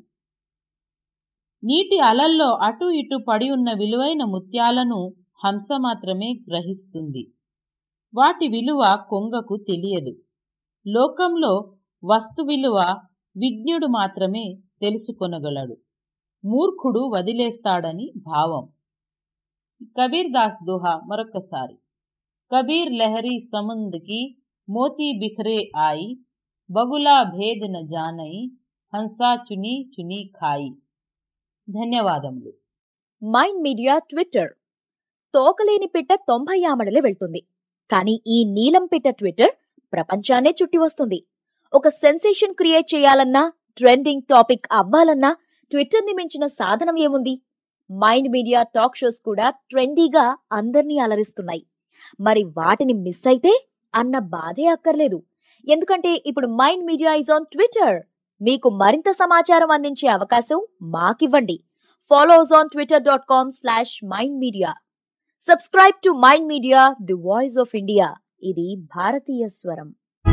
నీటి అలల్లో అటు ఇటు పడి ఉన్న విలువైన ముత్యాలను హంస మాత్రమే గ్రహిస్తుంది వాటి విలువ కొంగకు తెలియదు లోకంలో వస్తు విలువ విజ్ఞుడు మాత్రమే తెలుసుకొనగలడు మూర్ఖుడు వదిలేస్తాడని భావం కబీర్ దాస్ దోహా మరొకసారి కబీర్ లహరి సముంద్ కి మోతీ బిఖరే ఆయి బగులా భేద్ న జానై హంసా చుని చుని ఖాయి ధన్యవాదములు మైండ్ మీడియా ట్విట్టర్ తోకలేని పిట్ట తొంభై ఆమడలే వెళ్తుంది కానీ ఈ నీలం పిట్ట ట్విట్టర్ ప్రపంచాన్నే చుట్టి వస్తుంది ఒక సెన్సేషన్ క్రియేట్ చేయాలన్నా ట్రెండింగ్ టాపిక్ అవ్వాలన్నా ట్విట్టర్ ని మించిన సాధనం ఏముంది మైండ్ మీడియా టాక్ షోస్ కూడా ట్రెండీగా అందర్నీ అలరిస్తున్నాయి మరి వాటిని మిస్ అయితే అన్న బాధే అక్కర్లేదు ఎందుకంటే ఇప్పుడు mind media is on Twitter మీకు మరింత సమాచారం అందించే అవకాశం మాకివ్వండి follows on Twitter dot com slash mind media subscribe to mind media the voice of India ఇది భారతీయ స్వరం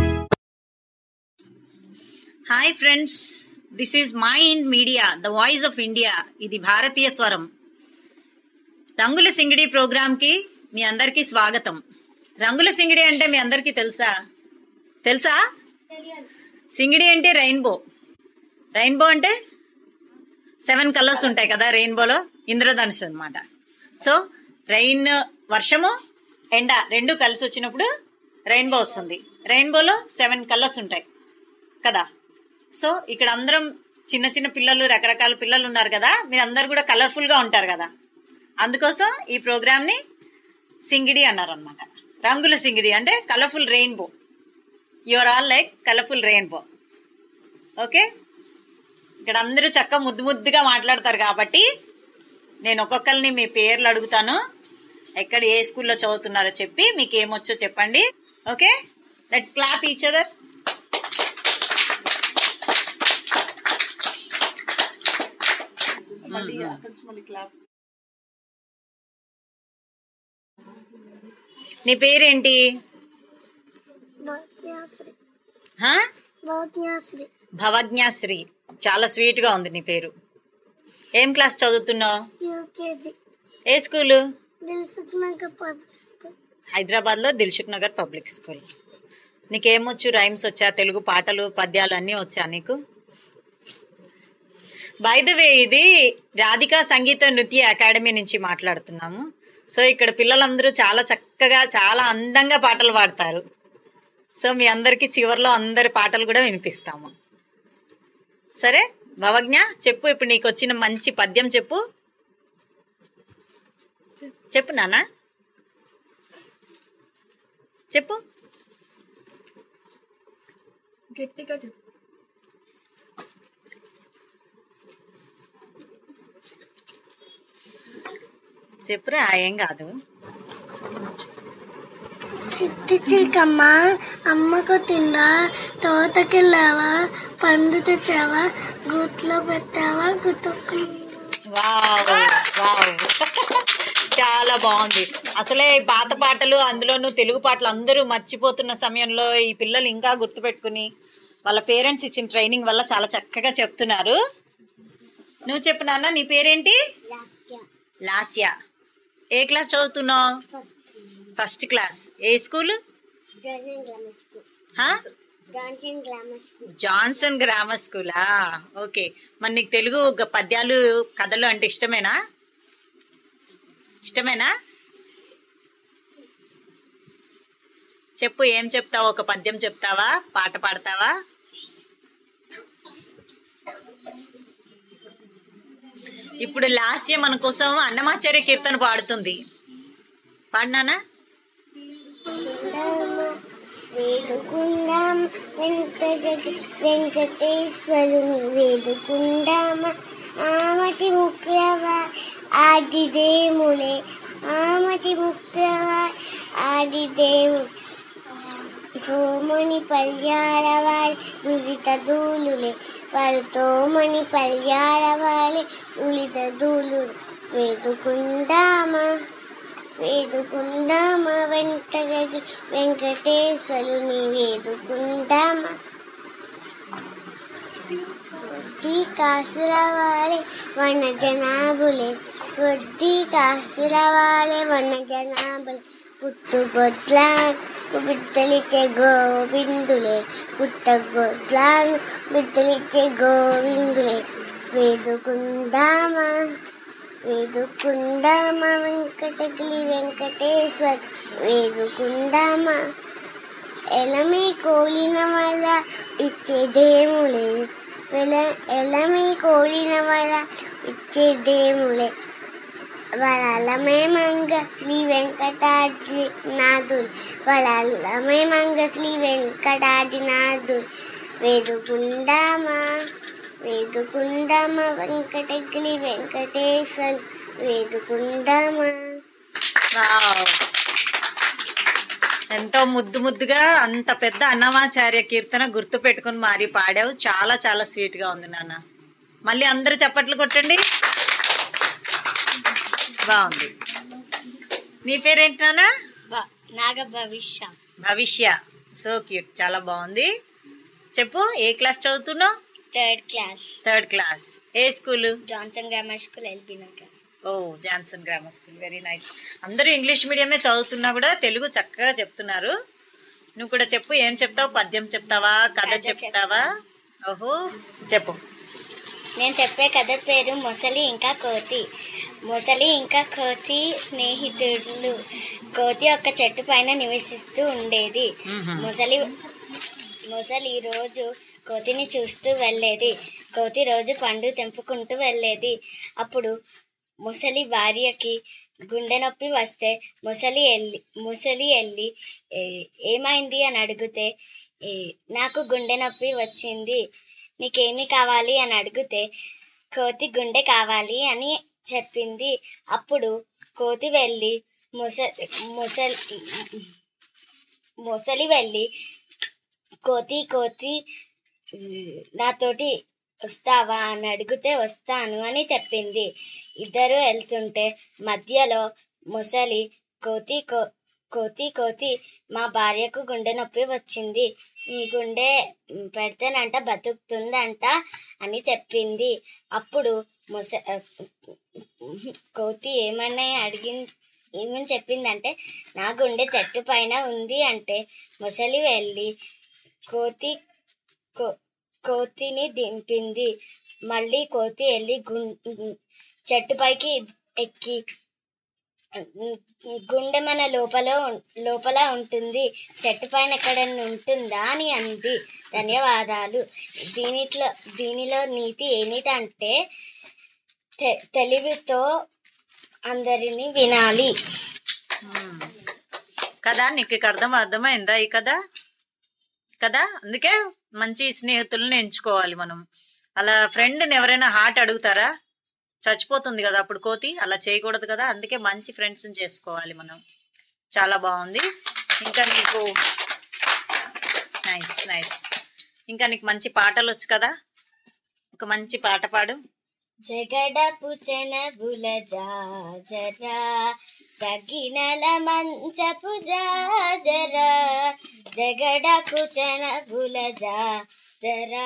hi friends this is mind media the voice of India ఇది భారతీయ స్వరం రంగుల సింగిడి ప్రోగ్రాంకి మీ అందరికీ స్వాగతం రంగుల సింగిడి అంటే మీ అందరికీ తెలుసా తెలుసా సింగిడి అంటే రెయిన్బో రెయిన్బో అంటే సెవెన్ కలర్స్ ఉంటాయి కదా రెయిన్బోలో ఇంద్రధనుష్ అనమాట సో రెయిన్ వర్షము ఎండ రెండు కలిసి వచ్చినప్పుడు రెయిన్బో వస్తుంది రెయిన్బోలో సెవెన్ కలర్స్ ఉంటాయి కదా సో ఇక్కడ అందరం చిన్న చిన్న పిల్లలు రకరకాల పిల్లలు ఉన్నారు కదా మీరు అందరు కూడా కలర్ఫుల్గా ఉంటారు కదా అందుకోసం ఈ ప్రోగ్రామ్ని సింగిడి అన్నారు అనమాట రంగుల సింగిడి అంటే colourful rainbow your all like colourful rainbow okay ఇక్కడ అందరూ చక్క ముద్దు ముద్దుగా మాట్లాడతారు కాబట్టి నేను ఒక్కొక్కరిని మీ పేర్లు అడుగుతాను ఎక్కడ ఏ స్కూల్లో చదువుతున్నారో చెప్పి మీకు ఏమొచ్చో చెప్పండి okay let's clap each other నీ పేరేంటి భవజ్ఞాశ్రీ హా? భవజ్ఞాశ్రీ భవజ్ఞాశ్రీ చాలా స్వీట్ గా ఉంది నీ పేరు ఏం క్లాస్ చదువుతున్నావు యూకేజీ ఏ school Dilsukhnagar public school Hyderabad లో దిల్సుఖ్ నగర్ పబ్లిక్ స్కూల్ నీకేమొచ్చు రైమ్స్ వచ్చా తెలుగు పాటలు పద్యాలు అన్నీ వచ్చా నీకు బై ద వే ఇది రాధికా సంగీత నృత్య అకాడమీ నుంచి మాట్లాడుతున్నాము సో ఇక్కడ పిల్లలందరూ చాలా చక్కగా చాలా అందంగా పాటలు పాడతారు సో మీ అందరికీ చివరిలో అందరి పాటలు కూడా వినిపిస్తాము సరే భవజ్ఞ చెప్పు ఇప్పుడు నీకు వచ్చిన మంచి పద్యం చెప్పు చెప్పు నాన్న చెప్పు గట్టిగా చెప్పు చెప్పురా ఏం కాదు చిట్టి చిలకమ్మ అమ్మకు తిందా తోటకెళ్ళావా పండు తెచ్చావా గుట్లో పెట్టావా గుతుకు వావ్ వావ్ చాలా బాగుంది అసలే ఈ పాత పాటలు అందులోనూ తెలుగు పాటలు అందరూ మర్చిపోతున్న సమయంలో ఈ పిల్లలు ఇంకా గుర్తుపెట్టుకుని వాళ్ళ పేరెంట్స్ ఇచ్చిన ట్రైనింగ్ వల్ల చాలా చక్కగా చెప్తున్నారు నువ్వు చెప్పు నాన్న నీ పేరేంటి లాస్యా ఏ క్లాస్ చదువుతున్నావు ఫస్ట్ క్లాస్ ఏ స్కూల్ హా? Johnson grammar school Johnson grammar స్కూలా ఓకే మరి నీకు తెలుగు గ- పద్యాలు కథలు అంటే ఇష్టమేనా ఇష్టమేనా చెప్పు ఏం చెప్తావు ఒక పద్యం చెప్తావా పాట పాడతావా ఇప్పుడు లాస్య మన కోసం అన్నమాచార్య కీర్తన పాడుతుంది పాడినానా వేడుకుందామ వెంకటకి వెంకటేశ్వరుని వేడుకుందామ ఆమటి ముఖ్యవా ఆదిదేములే ఆమటి ముఖ్యవా ఆదిదేము తోమని పర్యాల వారి దురిత దూలులే వారు తోమని పర్యాల వారి ఉలిత దూలు వేడుకుందామా వేడుకుందామా వెంటగది వెంకటేశ్వరుని వేడుకుందామా కొద్ది కాసుల వాలే వన జనాభులే కొద్ది కాసుల వాలే వన జనాభులే పుట్టు గొడ్లాన్ బిడ్డలిచ్చే గోవిందులే పుట్ట గొడ్లాన్ బిడ్డలిచ్చే గోవిందులే వేడుకుందామా వేడుకుందామ వెంకటగిరి వెంకటేశ్వర్ వేడుకుందామ ఎలమి కోలిన వల్ల ఇచ్చేదేములే ఎల ఎలమి కోలిన వల్ల ఇచ్చేదేములే వరలమే మంగ శ్రీ వెంకటాద్రి నాథుడు వరలమే మంగ శ్రీ వెంకటాద్రి నాథుడు వేడుకుందామా వేడుకుందామా వెంకటగిరి వెంకటేశ్వర్ వేడుకుందామా వావ్. ఎంతో ముద్దు ముద్దుగా అంత పెద్ద అన్నమాచార్య కీర్తన గుర్తు పెట్టుకుని మారి పాడావు చాలా చాలా స్వీట్ గా ఉంది నాన్న మళ్ళీ అందరూ చప్పట్లు కొట్టండి బాగుంది నీ పేరేంటి నాన్న నాగ భవిష్య భవిష్య సో క్యూట్ చాలా బాగుంది చెప్పు ఏ క్లాస్ చదువుతున్నావు థర్డ్ క్లాస్ థర్డ్ క్లాస్ ఏ school Johnson grammar school LB Nagar ఓ Johnson grammar school very nice అందరూ ఇంగ్లీష్ మీడియమే చదువుతున్నా కూడా తెలుగు చక్కగా చెప్తున్నారు నువ్వు కూడా చెప్పు ఏం చెప్తావు పద్యం చెప్తావా కథ చెప్తావా ఓహో చెప్పు నేను చెప్పే కథ పేరు మొసలి ఇంకా కోతి మొసలి ఇంకా కోతి స్నేహితులు కోతి ఒక చెట్టు పైన నివసిస్తూ ఉండేది మొసలి మొసలి రోజు కోతిని చూస్తూ వెళ్ళేది కోతి రోజు పండు తెంపుకుంటూ వెళ్ళేది అప్పుడు ముసలి భార్యకి గుండె నొప్పి వస్తే ముసలి వెళ్ళి ముసలి వెళ్ళి "ఏ- ఏమైంది అని అడిగితే "ఏ, నాకు గుండె నొప్పి వచ్చింది నీకేమి కావాలి అని అడిగితే కోతి గుండె కావాలి అని చెప్పింది అప్పుడు కోతి వెళ్ళి ముస ముసలి ముసలి వెళ్ళి కోతి కోతి "ఉ, నాతోటి వస్తావా అని అడిగితే వస్తాను అని చెప్పింది ఇద్దరు వెళ్తుంటే మధ్యలో ముసలి కోతి కో కోతి కోతి మా భార్యకు గుండె నొప్పి వచ్చింది ఈ గుండె పెడితేనంట బతుకుతుందంట అని చెప్పింది అప్పుడు ముస కోతి ఏమన్నా అడిగి ఏమని చెప్పిందంటే నా గుండె చెట్టు పైన ఉంది అంటే ముసలి వెళ్ళి కోతి కో కోతిని దింపింది మళ్ళీ కోతి వెళ్ళి గుం చెట్టు పైకి ఎక్కి గుండె మన లోపల ఉం- లోపల ఉంటుంది చెట్టు పైన ఎక్కడన్నా ఉంటుందా అని అంది ధన్యవాదాలు దీనిట్లో దీనిలో నీతి ఏమిటంటే తె- తెలివితో అందరిని వినాలి కదా నీకు ఇక అర్థం అర్థమైందా ఈ కథ కదా అందుకే మంచి స్నేహితులను ఎంచుకోవాలి మనం అలా ఫ్రెండ్ని ఎవరైనా హార్ట్ అడుగుతారా చచ్చిపోతుంది కదా అప్పుడు కోతి అలా చేయకూడదు కదా అందుకే మంచి ఫ్రెండ్స్ని చేసుకోవాలి మనం చాలా బాగుంది ఇంకా నీకు నైస్ నైస్ ఇంకా నీకు మంచి పాటలు వచ్చు కదా ఒక మంచి పాట పాడు జగడపు చెనబుల జాజరా సగినల మంచపు జాజరా జగడపు చెనబుల జాజరా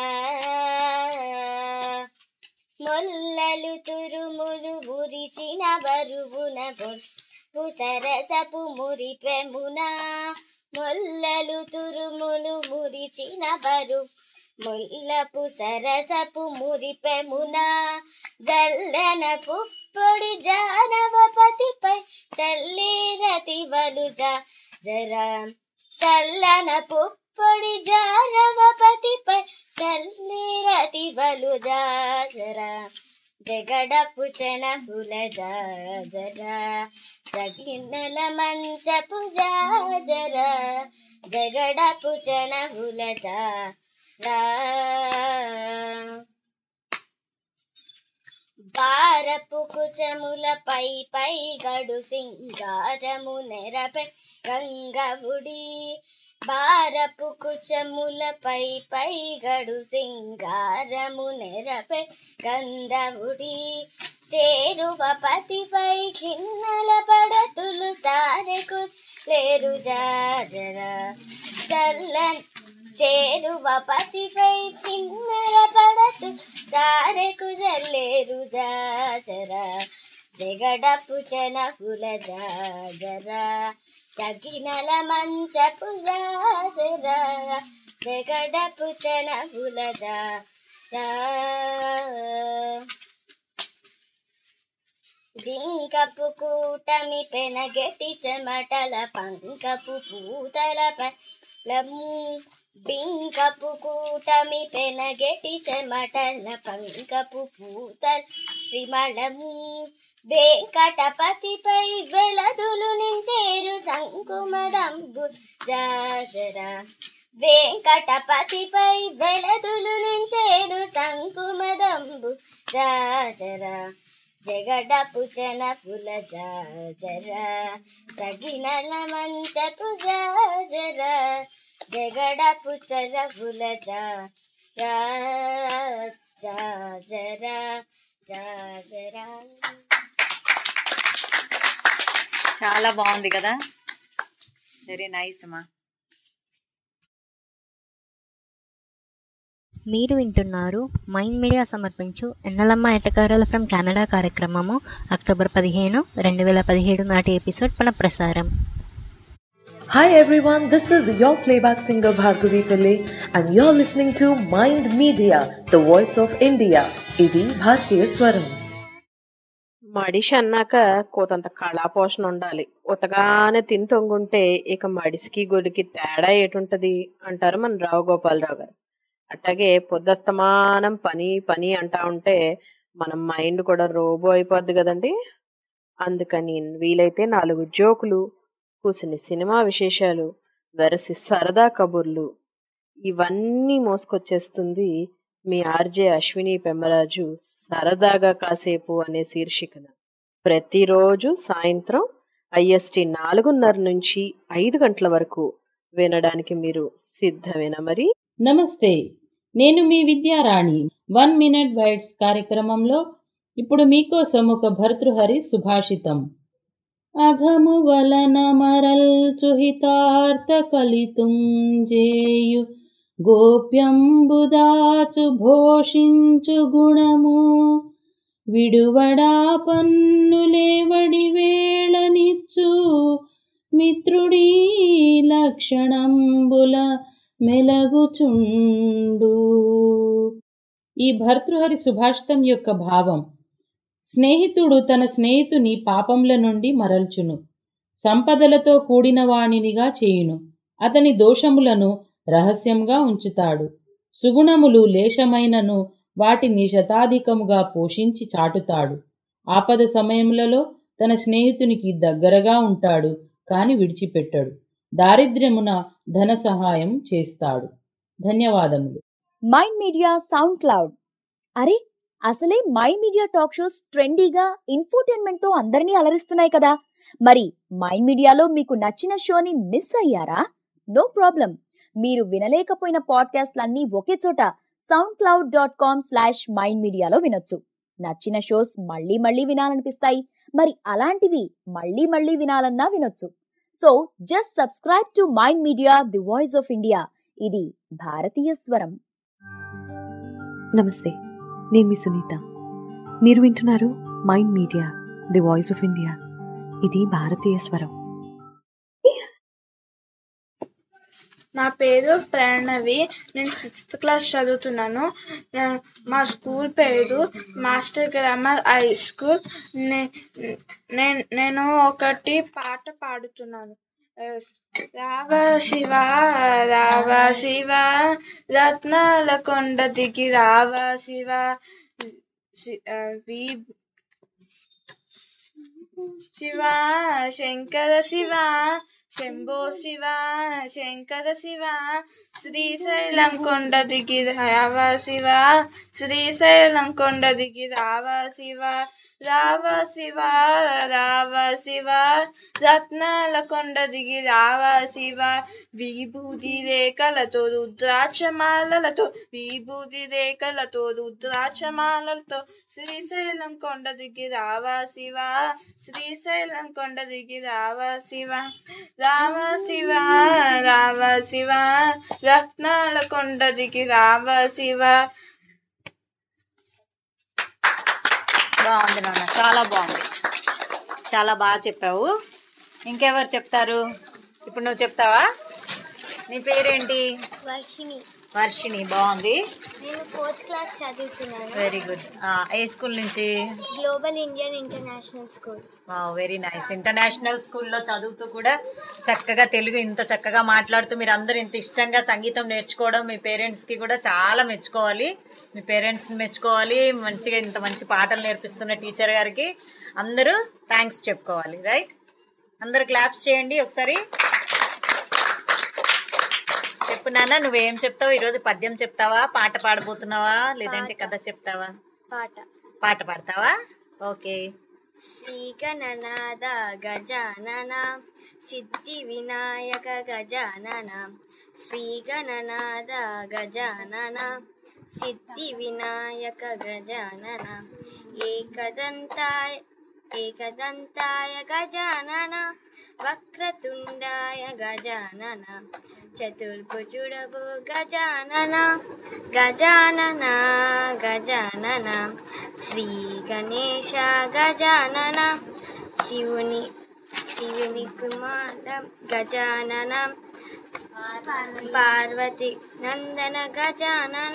మొల్లలు తురుములు మురిచిన బరువున బొల్పు సరసపు మురిపెమున మొల్లలు తురుములు మురిచిన బరు ముల్లపు సరసపు మురిపెమున జల్లన పుప్పొడి జానవపతిపై చల్లేరతివలు జరా చల్లన పుప్పొడి జానవపతిపై చల్లేరతివలు జరా జగడపు చెనహుల జరా సగిన్నల మంచపు జరా జగడపు చెనహుల జరా బారపు కుచముల పై పై గడు సింగారము నెరపె గంగవుడి బారపు కుచముల పై పై గడు సింగారము నెరపె గంధవుడి చేరువ పతిపై చిన్నల పడతులు సారెకు లేరు జాజరా చల్లని చేరువ పతిపై చిన్నల పడతు సారెకు జల్లేరు జాజరా జగడపు చనపుల జాజరా సగినల మంచపు జాజరా జగడపు చనపుల జారా బింకపు కూటమి పెనగెటి చెమటల పంకపు పూతల పలము బింకపు కూటమి పెనగెటి చెమటల పంకపు పూతల విమళము వెంకటపతిపై వెలదులు నించేరు సంకుమదంబు జాజరా వెంకటపతిపై వెలదులు నించేరు సంకుమదంబు జాజరా జగడపు చనపుల జాజరా సగినల మంచపు జాజరా జగడపు చరపుల జాజరా జాజరా జాజరా చాలా బాగుంది కదా వెరీ నైస్ అమ్మా మీరు వింటున్నారు మైండ్ మీడియా సమర్పించు ఎన్నలమ్మ ఎటకారాల ఫ్రమ్ కెనడా కార్యక్రమము అక్టోబర్ పదిహేను రెండు వేల పదిహేడు నాటి ఎపిసోడ్ పునఃప్రసారం Hi everyone, this is your playback singer Bhargavi Pillai and you're listening to Mind Media, the voice of India. ఇది భారతీయ స్వరం మడిషి అన్నాక కోతంత కళాపోషణ ఉండాలి ఉతగానే తిని తొంగుంటే ఇక మడిసికి గొడికి తేడా ఏటుంటది అంటారు మన రావు గోపాలరావు గారు అట్లాగే పొద్దస్తమానం పని పని అంటా ఉంటే మన మైండ్ కూడా రోబో అయిపోద్ది కదండి అందుకని వీలైతే నాలుగు జోకులు కూసిన సినిమా విశేషాలు వెరసి సరదా కబుర్లు ఇవన్నీ మోసుకొచ్చేస్తుంది మీ ఆర్జే అశ్విని పెమ్మరాజు సరదాగా కాసేపు అనే శీర్షికన ప్రతిరోజు సాయంత్రం ఐఎస్టి నాలుగున్నర నుంచి ఐదు గంటల వరకు వినడానికి మీరు సిద్ధమేనా మరి నమస్తే నేను మీ విద్యారాణి వన్ మినిట్ బైట్స్ కార్యక్రమంలో ఇప్పుడు మీకోసం ఒక భర్తృహరి సుభాషితం అఘము వలన మరల్చుహితార్థ కలితుంజేయు గోప్యంబుదాచు భోషించు గుణము విడువడా పన్నులేవడి వేళనిచ్చు మిత్రుడీ లక్షణంబుల మెలగుచుండు ఈ భర్తృహరి సుభాషితం యొక్క భావం స్నేహితుడు తన స్నేహితుని పాపంల నుండి మరల్చును సంపదలతో కూడిన వాణినిగా చేయును అతని దోషములను రహస్యంగా ఉంచుతాడు సుగుణములు లేశమైనను వాటిని శతాధికముగా పోషించి చాటుతాడు ఆపద సమయములలో తన స్నేహితునికి దగ్గరగా ఉంటాడు కాని విడిచిపెట్టడు దారిద్ర్యమున ధన సహాయం చేస్తాడు ధన్యవాదములు మైండ్ మీడియా సౌండ్ క్లౌడ్ అరే అసలే మైండ్ మీడియా టాక్ షోస్ ట్రెండీగా ఇన్ఫోటైన్మెంట్ తో అందరినీ అలరిస్తున్నాయి కదా మరి మైండ్ మీడియాలో మీకు నచ్చిన షోని మిస్ అయ్యారా నో ప్రాబ్లం మీరు వినలేకపోయిన పాడ్కాస్ట్లన్నీ ఒకే చోట sound cloud dot com slash mind మీడియాలో వినొచ్చు నచ్చిన షోస్ మళ్ళీ మళ్ళీ వినాలనిపిస్తాయి మరి అలాంటివి మళ్ళీ మళ్ళీ వినాలన్నా వినొచ్చు so just subscribe to mind media the voice of India ఇది భారతీయ స్వరం నమస్తే నేను మీ సునీత మీరు వింటున్నారు mind media the voice of India ఇది భారతీయ స్వరం నా పేరు ప్రణవి నేను సిక్స్త్ క్లాస్ చదువుతున్నాను నా- మా స్కూల్ పేరు మాస్టర్ గ్రామర్ హై స్కూల్ నే- నే- నేను ఒకటి పాట పాడుతున్నాను రావ శివ రావ శివ రత్నాల కొండ దిగి రావ శివ శి- ఆ, వి- శివ శంకర శివ శంభో శివ శంకర శివ శ్రీశైలం కొండ దిగి రావ శివ శ్రీశైలం కొండ దిగి రావ శివ రావ శివ రావ శివ రత్నాల కొండ దిగి రావ శివ విభూతి రేఖలతో రుద్రాక్షమాలలతో విభూతి రేఖలతో రుద్రాక్షమాలలతో శ్రీశైలం కొండ దిగి రావ శివ శ్రీశైలం కొండ దిగి రావ శివ రామ శివ రావ శివ రత్నాల కొండ దిగి రావ శివ బాగుంది నాన్న చాలా బాగుంది చాలా బాగా చెప్పావు ఇంకెవరు చెప్తారు ఇప్పుడు నువ్వు చెప్తావా నీ పేరేంటి వర్షిని వర్షిణి బాగుంది నేను ఫోర్త్ క్లాస్ చదువుతున్నాను వెరీ గుడ్ ఏ స్కూల్ నుంచి global Indian international school very nice international స్కూల్లో చదువుతూ కూడా చక్కగా తెలుగు ఇంత చక్కగా మాట్లాడుతూ మీరు అందరు ఇంత ఇష్టంగా సంగీతం నేర్చుకోవడం మీ పేరెంట్స్కి కూడా చాలా మెచ్చుకోవాలి మీ పేరెంట్స్ని మెచ్చుకోవాలి మంచిగా ఇంత మంచి పాటలు నేర్పిస్తున్న టీచర్ గారికి అందరూ థ్యాంక్స్ చెప్పుకోవాలి రైట్ అందరు క్లాప్స్ చేయండి ఒకసారి చెప్పు నాన్న నువ్వేం చెప్తావు ఈరోజు పద్యం చెప్తావా పాట పాడబోతున్నావా లేదంటే కథ చెప్తావా పాట పాట పాడతావా ఓకే శ్రీగణనాద గజానన సిద్ధి వినాయక గజానన శ్రీగణనాద గజానన సిద్ధి వినాయక గజానన ఏకదంతాయ ఏకదంతాయ గజానన వక్రతుండాయ గజానన చతుర్భుజుడవు గజానన గజానన గజానన శ్రీ గణేశ గజానన శివుని శివుని కుమారం గజానన పార్వతి నందన గజానన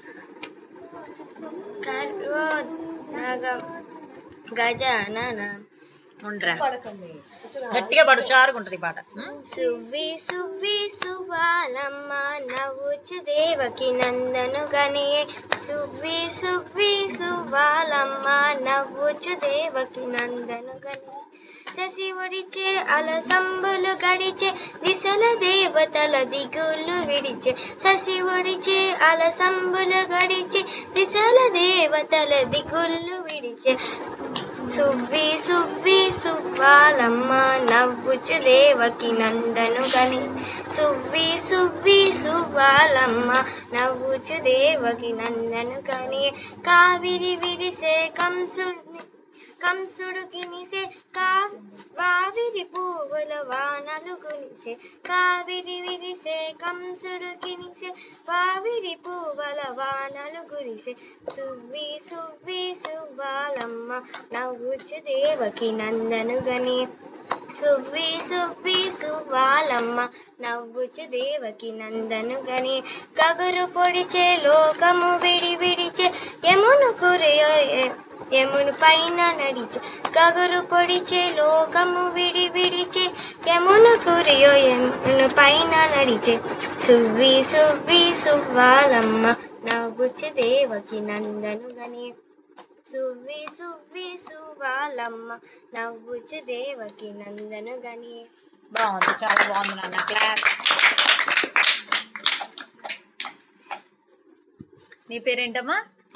కర్వోద్నగం గజానన ఉండరా గట్టిగా పడు షారుగా ఉంటుంది ఈ పాట సువ్వి సువ్వి సువ్వాలమ్మ నవ్వుచు దేవకి నందను గనియే సువ్వి సువ్వి సువ్వాలమ్మ నవ్వుచు దేవకి నందను గనియే శశి ఒడిచే అలసంబులు గడిచే దిశల దేవతల దిగులు విడిచే శశి ఒడిచే అలసంబులు గడిచే దిశల దేవతల దిగులు విడిచే సువ్వి సువ్వి సువ్వాలమ్మ నవ్వుచు దేవకి నందను గని సువ్వి సువ్వి సువ్వాలమ్మ నవ్వుచు దేవకి నందను గని కావిరి విరిసే కంసుడిని కంసుడు గినిసే కా వావిరి పువ్వుల వానలు గునిసే కావిరి విరిసే కంసుడు గినిసే వావిరి పువ్వుల వానలు గురిసే సువ్వి సువ్వి సువ్వాలమ్మ నవ్వుచు దేవకి నందను గని సువ్వి సువ్వి సువ్వాలమ్మ నవ్వుచు దేవకి నందను గని గగురు పొడిచే లోకము విడి విడిచే యమును కురియో యమును పైన నడిచే గగురు పొడిచే లోకము విడి విడిచే యమును కురియో యమును పైన నడిచే సువ్వి సువ్వి సువ్వాలమ్మ నవ్వుచు దేవకి నందను గని సువ్వి సువ్వి సువ్వాలమ్మ నవ్వుచు దేవకి నందను గని బాగుంది చాలా బాగుంది నాన్న క్లాప్స్ నీ పేరేంటమ్మా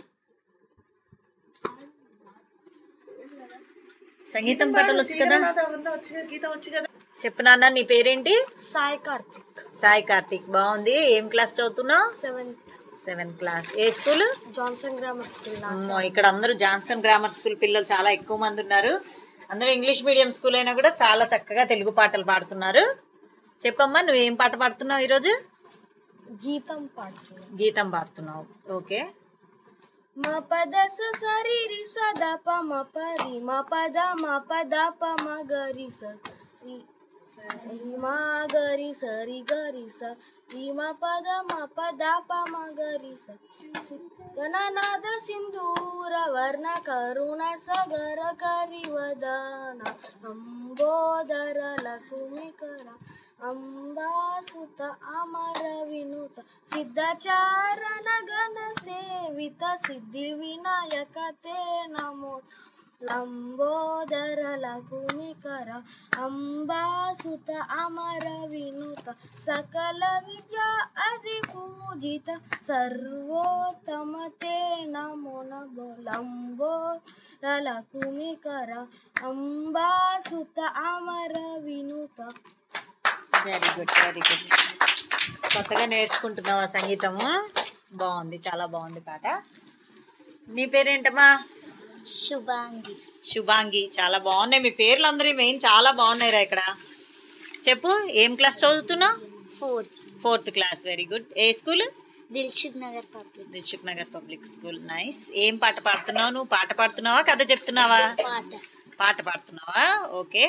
సంగీతం పాటలు వచ్చు కదా చెప్పు నాన్న నీ పేరేంటి సాయి కార్తిక్ సాయి కార్తిక్ బాగుంది ఏం క్లాస్ చదువుతున్నావు సెవెంత్ సెవెంత్ క్లాస్ ఏ స్కూల్ జాన్సన్ గ్రామర్ స్కూల్ అమ్మో ఇక్కడ అందరూ జాన్సన్ గ్రామర్ స్కూల్ పిల్లలు చాలా ఎక్కువ మంది ఉన్నారు అందరూ ఇంగ్లీష్ మీడియం స్కూల్ అయినా కూడా చాలా చక్కగా తెలుగు పాటలు పాడుతున్నారు చెప్పమ్మా నువ్వేం పాట పాడుతున్నావు ఈరోజు గీతం పాడుతున్నాను గీతం పాడుతున్నావు ఓకే మా పద స సరి రి స ద ప మ ప రి మా పద మా పద ప మ గ రి స రి మా గరి సరి గరి స మ పద మ పద ప మ గరి స గణనాద సింధూర వర్ణ కరుణ సగర కరి వదన అంబోదర లకుమికర అంబాసుత అమర వినుత సిద్ధచారణ గణ సేవిత సిద్ధి వినాయక తే నమో లంబోదర లఘుమికర అంబాసుత అమర వినుత సకల విద్యా అధి పూజిత సర్వోత్తమ తే నమో నమో లంబోదర లఘుమికర అంబాసుత అమర వినుత వెరీ గుడ్ వెరీ గుడ్ కొత్తగా నేర్చుకుంటున్నావా సంగీతము బాగుంది చాలా బాగుంది పాట నీ పేరేంటమ్మా శుభాంగి శుభాంగి చాలా బాగున్నాయి మీ పేర్లు అందరూ మెయిన్ చాలా బాగున్నాయిరా ఇక్కడ చెప్పు ఏం క్లాస్ చదువుతున్నావు fourth fourth class very good ఏ school Dilsukh Nagar public Dilsukh Nagar public school nice ఏం పాట పాడుతున్నావు నువ్వు పాట పాడుతున్నావా కథ చెప్తున్నావా పాట పాట పాడుతున్నావా ఓకే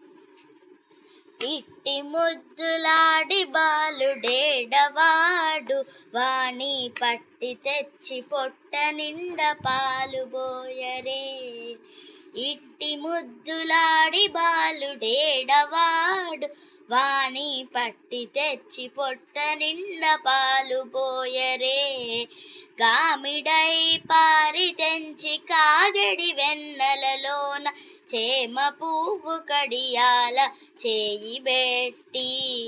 ఇట్టి ముద్దులాడి బాలుడేడవాడు వాణి పట్టి తెచ్చి పొట్ట నిండ పాలు బోయరే ఇట్టి ముద్దులాడి బాలుడేడవాడు వాణి పట్టి తెచ్చి పొట్ట నిండ పాలు పోయరే గామిడై పారి తెంచి కాగడి వెన్నెలలోన చేమ పువ్వు కడియాల చేయి బెట్టి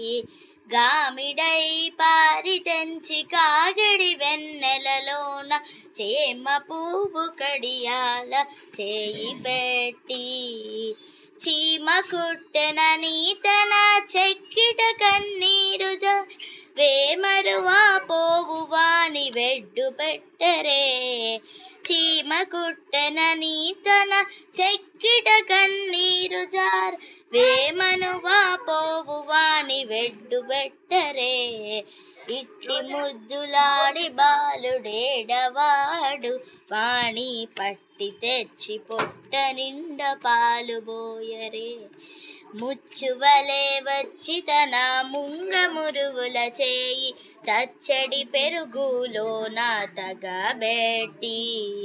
గామిడై పారి తెంచి కాగడి వెన్నెలలోన చేమ పువ్వు కడియాల చేయి పెట్టి చీమ కుట్టెనని తన చెక్కిట కన్నీరు జ వేమరువా పోవు వాని వెడ్డు పెట్టరే చీమ కుట్టెనని తన చెక్కిట కన్నీరు జార్ వేమనువా పోవు వాని వెడ్డు పెట్టరే ఇట్టి ముద్దులాడి బాలుడేడవాడు వాణి పట్టి తెచ్చి పొట్ట నిండ పాలు బోయరే ముచ్చువలే వచ్చి తన ముంగ మురువుల చేయి తచ్చడి పెరుగులో నా తగబెట్టి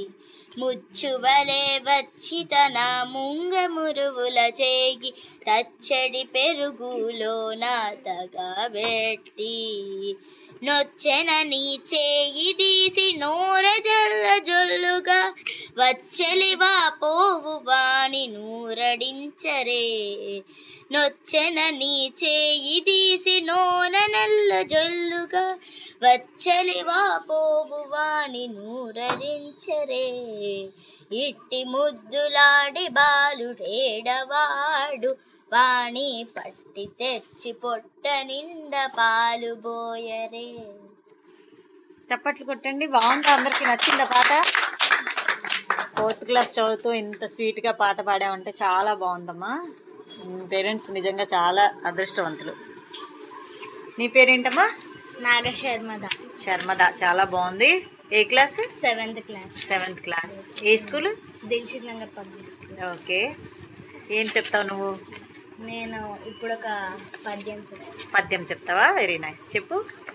ముచ్చువలే వచ్చి తన ముంగ మురువుల చేయి తచ్చడి పెరుగులో నా తగబెట్టి నొచ్చెన నీ చేయి తీసి నోర జల్ల జొల్లుగా వచ్చలివా పోవు వాణి నూరడించరే నొచ్చెన నీ చేయి తీసి నోర నల్ల జొల్లుగా వచ్చలివా పోవు వాణి నూరడించరే ఇట్టి ముద్దులాడి బాలుడేడవాడు వాణి పట్టి తెచ్చి పొట్ట నిండ పాలు బోయరే చప్పట్లు కొట్టండి బాగుందా అందరికి నచ్చిందా పాట ఫోర్త్ క్లాస్ చదువుతూ ఇంత స్వీట్గా పాట పాడామంటే చాలా బాగుందమ్మా పేరెంట్స్ నిజంగా చాలా అదృష్టవంతులు నీ పేరేంటమ్మా నాగ శర్మద శర్మద చాలా బాగుంది ఏ class seventh class seventh class ఏ school Dilsukh Nagar public school okay ఏం చెప్తావు నువ్వు నేను ఇప్పుడు ఒక పద్యం చెప్తాను. పద్యం చెప్తావా వెరీ నైస్ చెప్పు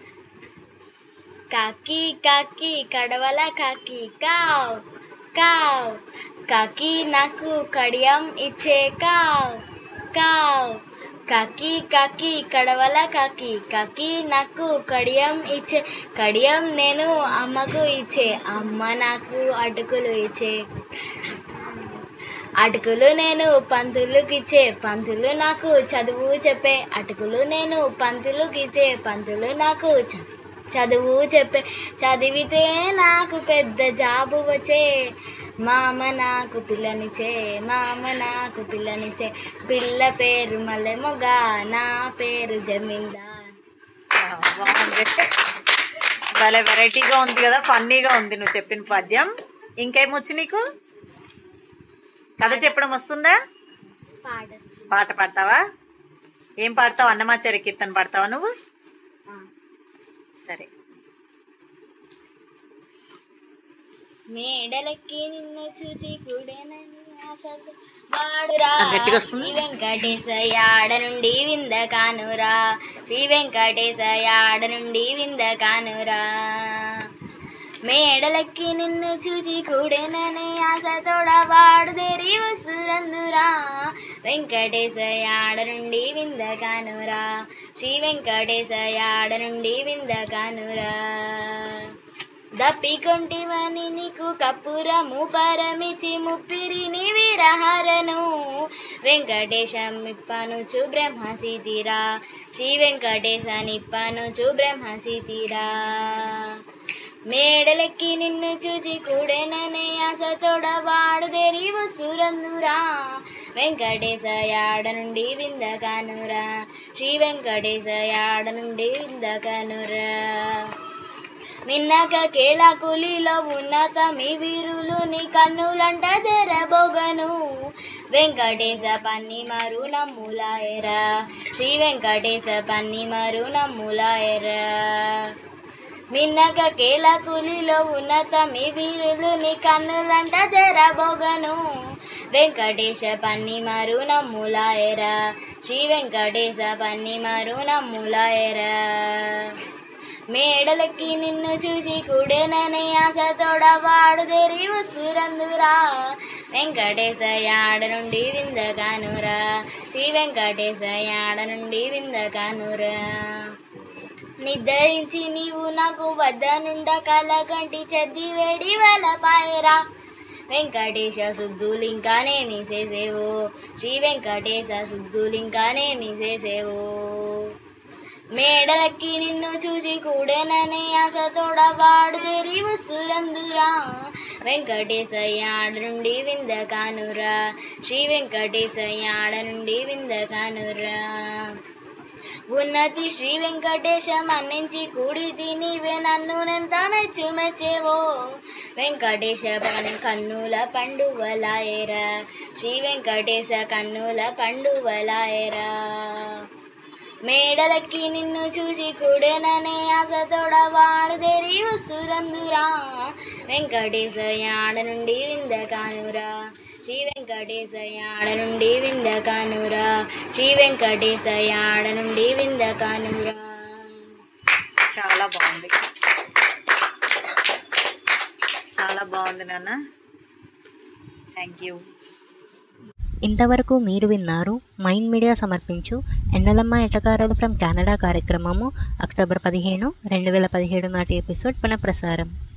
కాకి కాకి కడవల కాకి కావ్ కావ్ కాకి నాకు కడియం ఇచ్చే కావ్ కావ్ కాకి కాకి కడవల కాకి కాకి నాకు కడియం ఇచ్చే కడియం నేను అమ్మకు ఇచ్చే అమ్మ నాకు అటుకులు ఇచ్చే అటుకులు నేను పంతులకు ఇచ్చే పంతులు నాకు చదువు చెప్పే అటుకులు నేను పంతులకు ఇచ్చే పంతులు నాకు చ- చదువు చెప్పే చదివితే నాకు పెద్ద జాబు వచ్చే మామ నాకు పిల్లనిచ్చే మామ నాకు పిల్లనిచ్చే పిల్ల పేరు మల్లె మొగ నా పేరు జమీందార్ బాగుంది భలే వెరైటీగా ఉంది కదా ఫన్నీగా ఉంది నువ్వు చెప్పిన పద్యం ఇంకేమొచ్చు నీకు కథ చెప్పడం వస్తుందా పాట పాట పాడతావా ఏం పాడతావు అన్నమాచార్య కీర్తన పాడతావా నువ్వు సరే మేడలెక్కి నిన్ను చూచి కూడేనని వాడురా ఆ, గట్టిగా వస్తుంది. శ్రీ వెంకటేశయ్య ఆడ నుండి వింద కానురా శ్రీ వెంకటేశయ్య ఆడ నుండి వింద కానురా మేడలెక్కి నిన్ను చూచి కూడేననే ఆశతోడ వాడుదేరి వసురందురా వెంకటేశయ్య ఆడ నుండి వింద కానురా శ్రీ వెంకటేశయ్య ఆడ నుండి వింద కానురా దప్పికొంటివని నీకు కప్పురము పరమిచి ముప్పిరిని విరహరను వెంకటేశం ఇప్పనుచు బ్రహ్మసీతిరా శ్రీ వెంకటేశ నిప్పనుచు బ్రహ్మసీతిరా మేడలెక్కి నిన్ను చూచి కూడేననే ఆశతోడ వాడు తెరివు సురందురా వెంకటేశయాడ నుండి విందకానురా శ్రీ వెంకటేశయాడ నుండి విందకానురా నిన్నక కేళ కులిలో ఉన్నత మీ వీరులు నీ కన్నులంట జరబోగను వెంకటేశ పన్ని మరు నమ్ములాయరా శ్రీ వెంకటేశ పన్ని మరు నమ్ములాయరా మిన్నక కేల కులిలో ఉన్నత మీ వీరులు నీ కన్నులంట జరబోగను వెంకటేశ పన్ని మరు నమ్ములాయరా శ్రీ వెంకటేశ పన్ని మరు నమ్ములాయరా మేడలకి నిన్ను చూసి కూడేనని ఆశతోడ వాడు తెరివు సురందురా వెంకటేశయాడ నుండి విందగానురా శ్రీ వెంకటేశయాడ నుండి విందగానురా నిద్రించి నీవు నాకు వద్దనుండ కలగంటి చెద్ది వేడి వలపాయరా వెంకటేశ సుద్దులింకానేమి చేసేవో శ్రీ వెంకటేశ సుద్దులింకానేమి చేసేవో మేడలకి నిన్ను చూసి కూడేనని ఆశతోడ వాడు తెరివు సురందురా వెంకటేశయ్యాడ నుండి విందకానురా శ్రీ వెంకటేశయ్యాడ నుండి విందకానురా ఉన్నతి శ్రీ వెంకటేశం అందించి కూడి నీవే నన్ను నెంత మెచ్చు మెచ్చేవో వెంకటేశ పన్ కన్నుల పండువలాయరా శ్రీ వెంకటేశ కన్నుల పండువలాయరా మేడలకి నిన్ను చూసి కూడేననే ఆశతోడ వాడు తెరివు సురందురా వెంకటేశయాడ నుండి విందకానురా శ్రీ వెంకటేశయాడ నుండి విందకానురా శ్రీ వెంకటేశయాడ నుండి విందకానురా చాలా బాగుంది చాలా బాగుంది నాన్న థ్యాంక్ యూ ఇంతవరకు మీరు విన్నారు మైండ్ మీడియా సమర్పించు ఎండలమ్మ ఎటకారాలు ఫ్రమ్ కెనడా కార్యక్రమము అక్టోబర్ పదిహేను రెండు వేల పదిహేడు నాటి ఎపిసోడ్ పునఃప్రసారం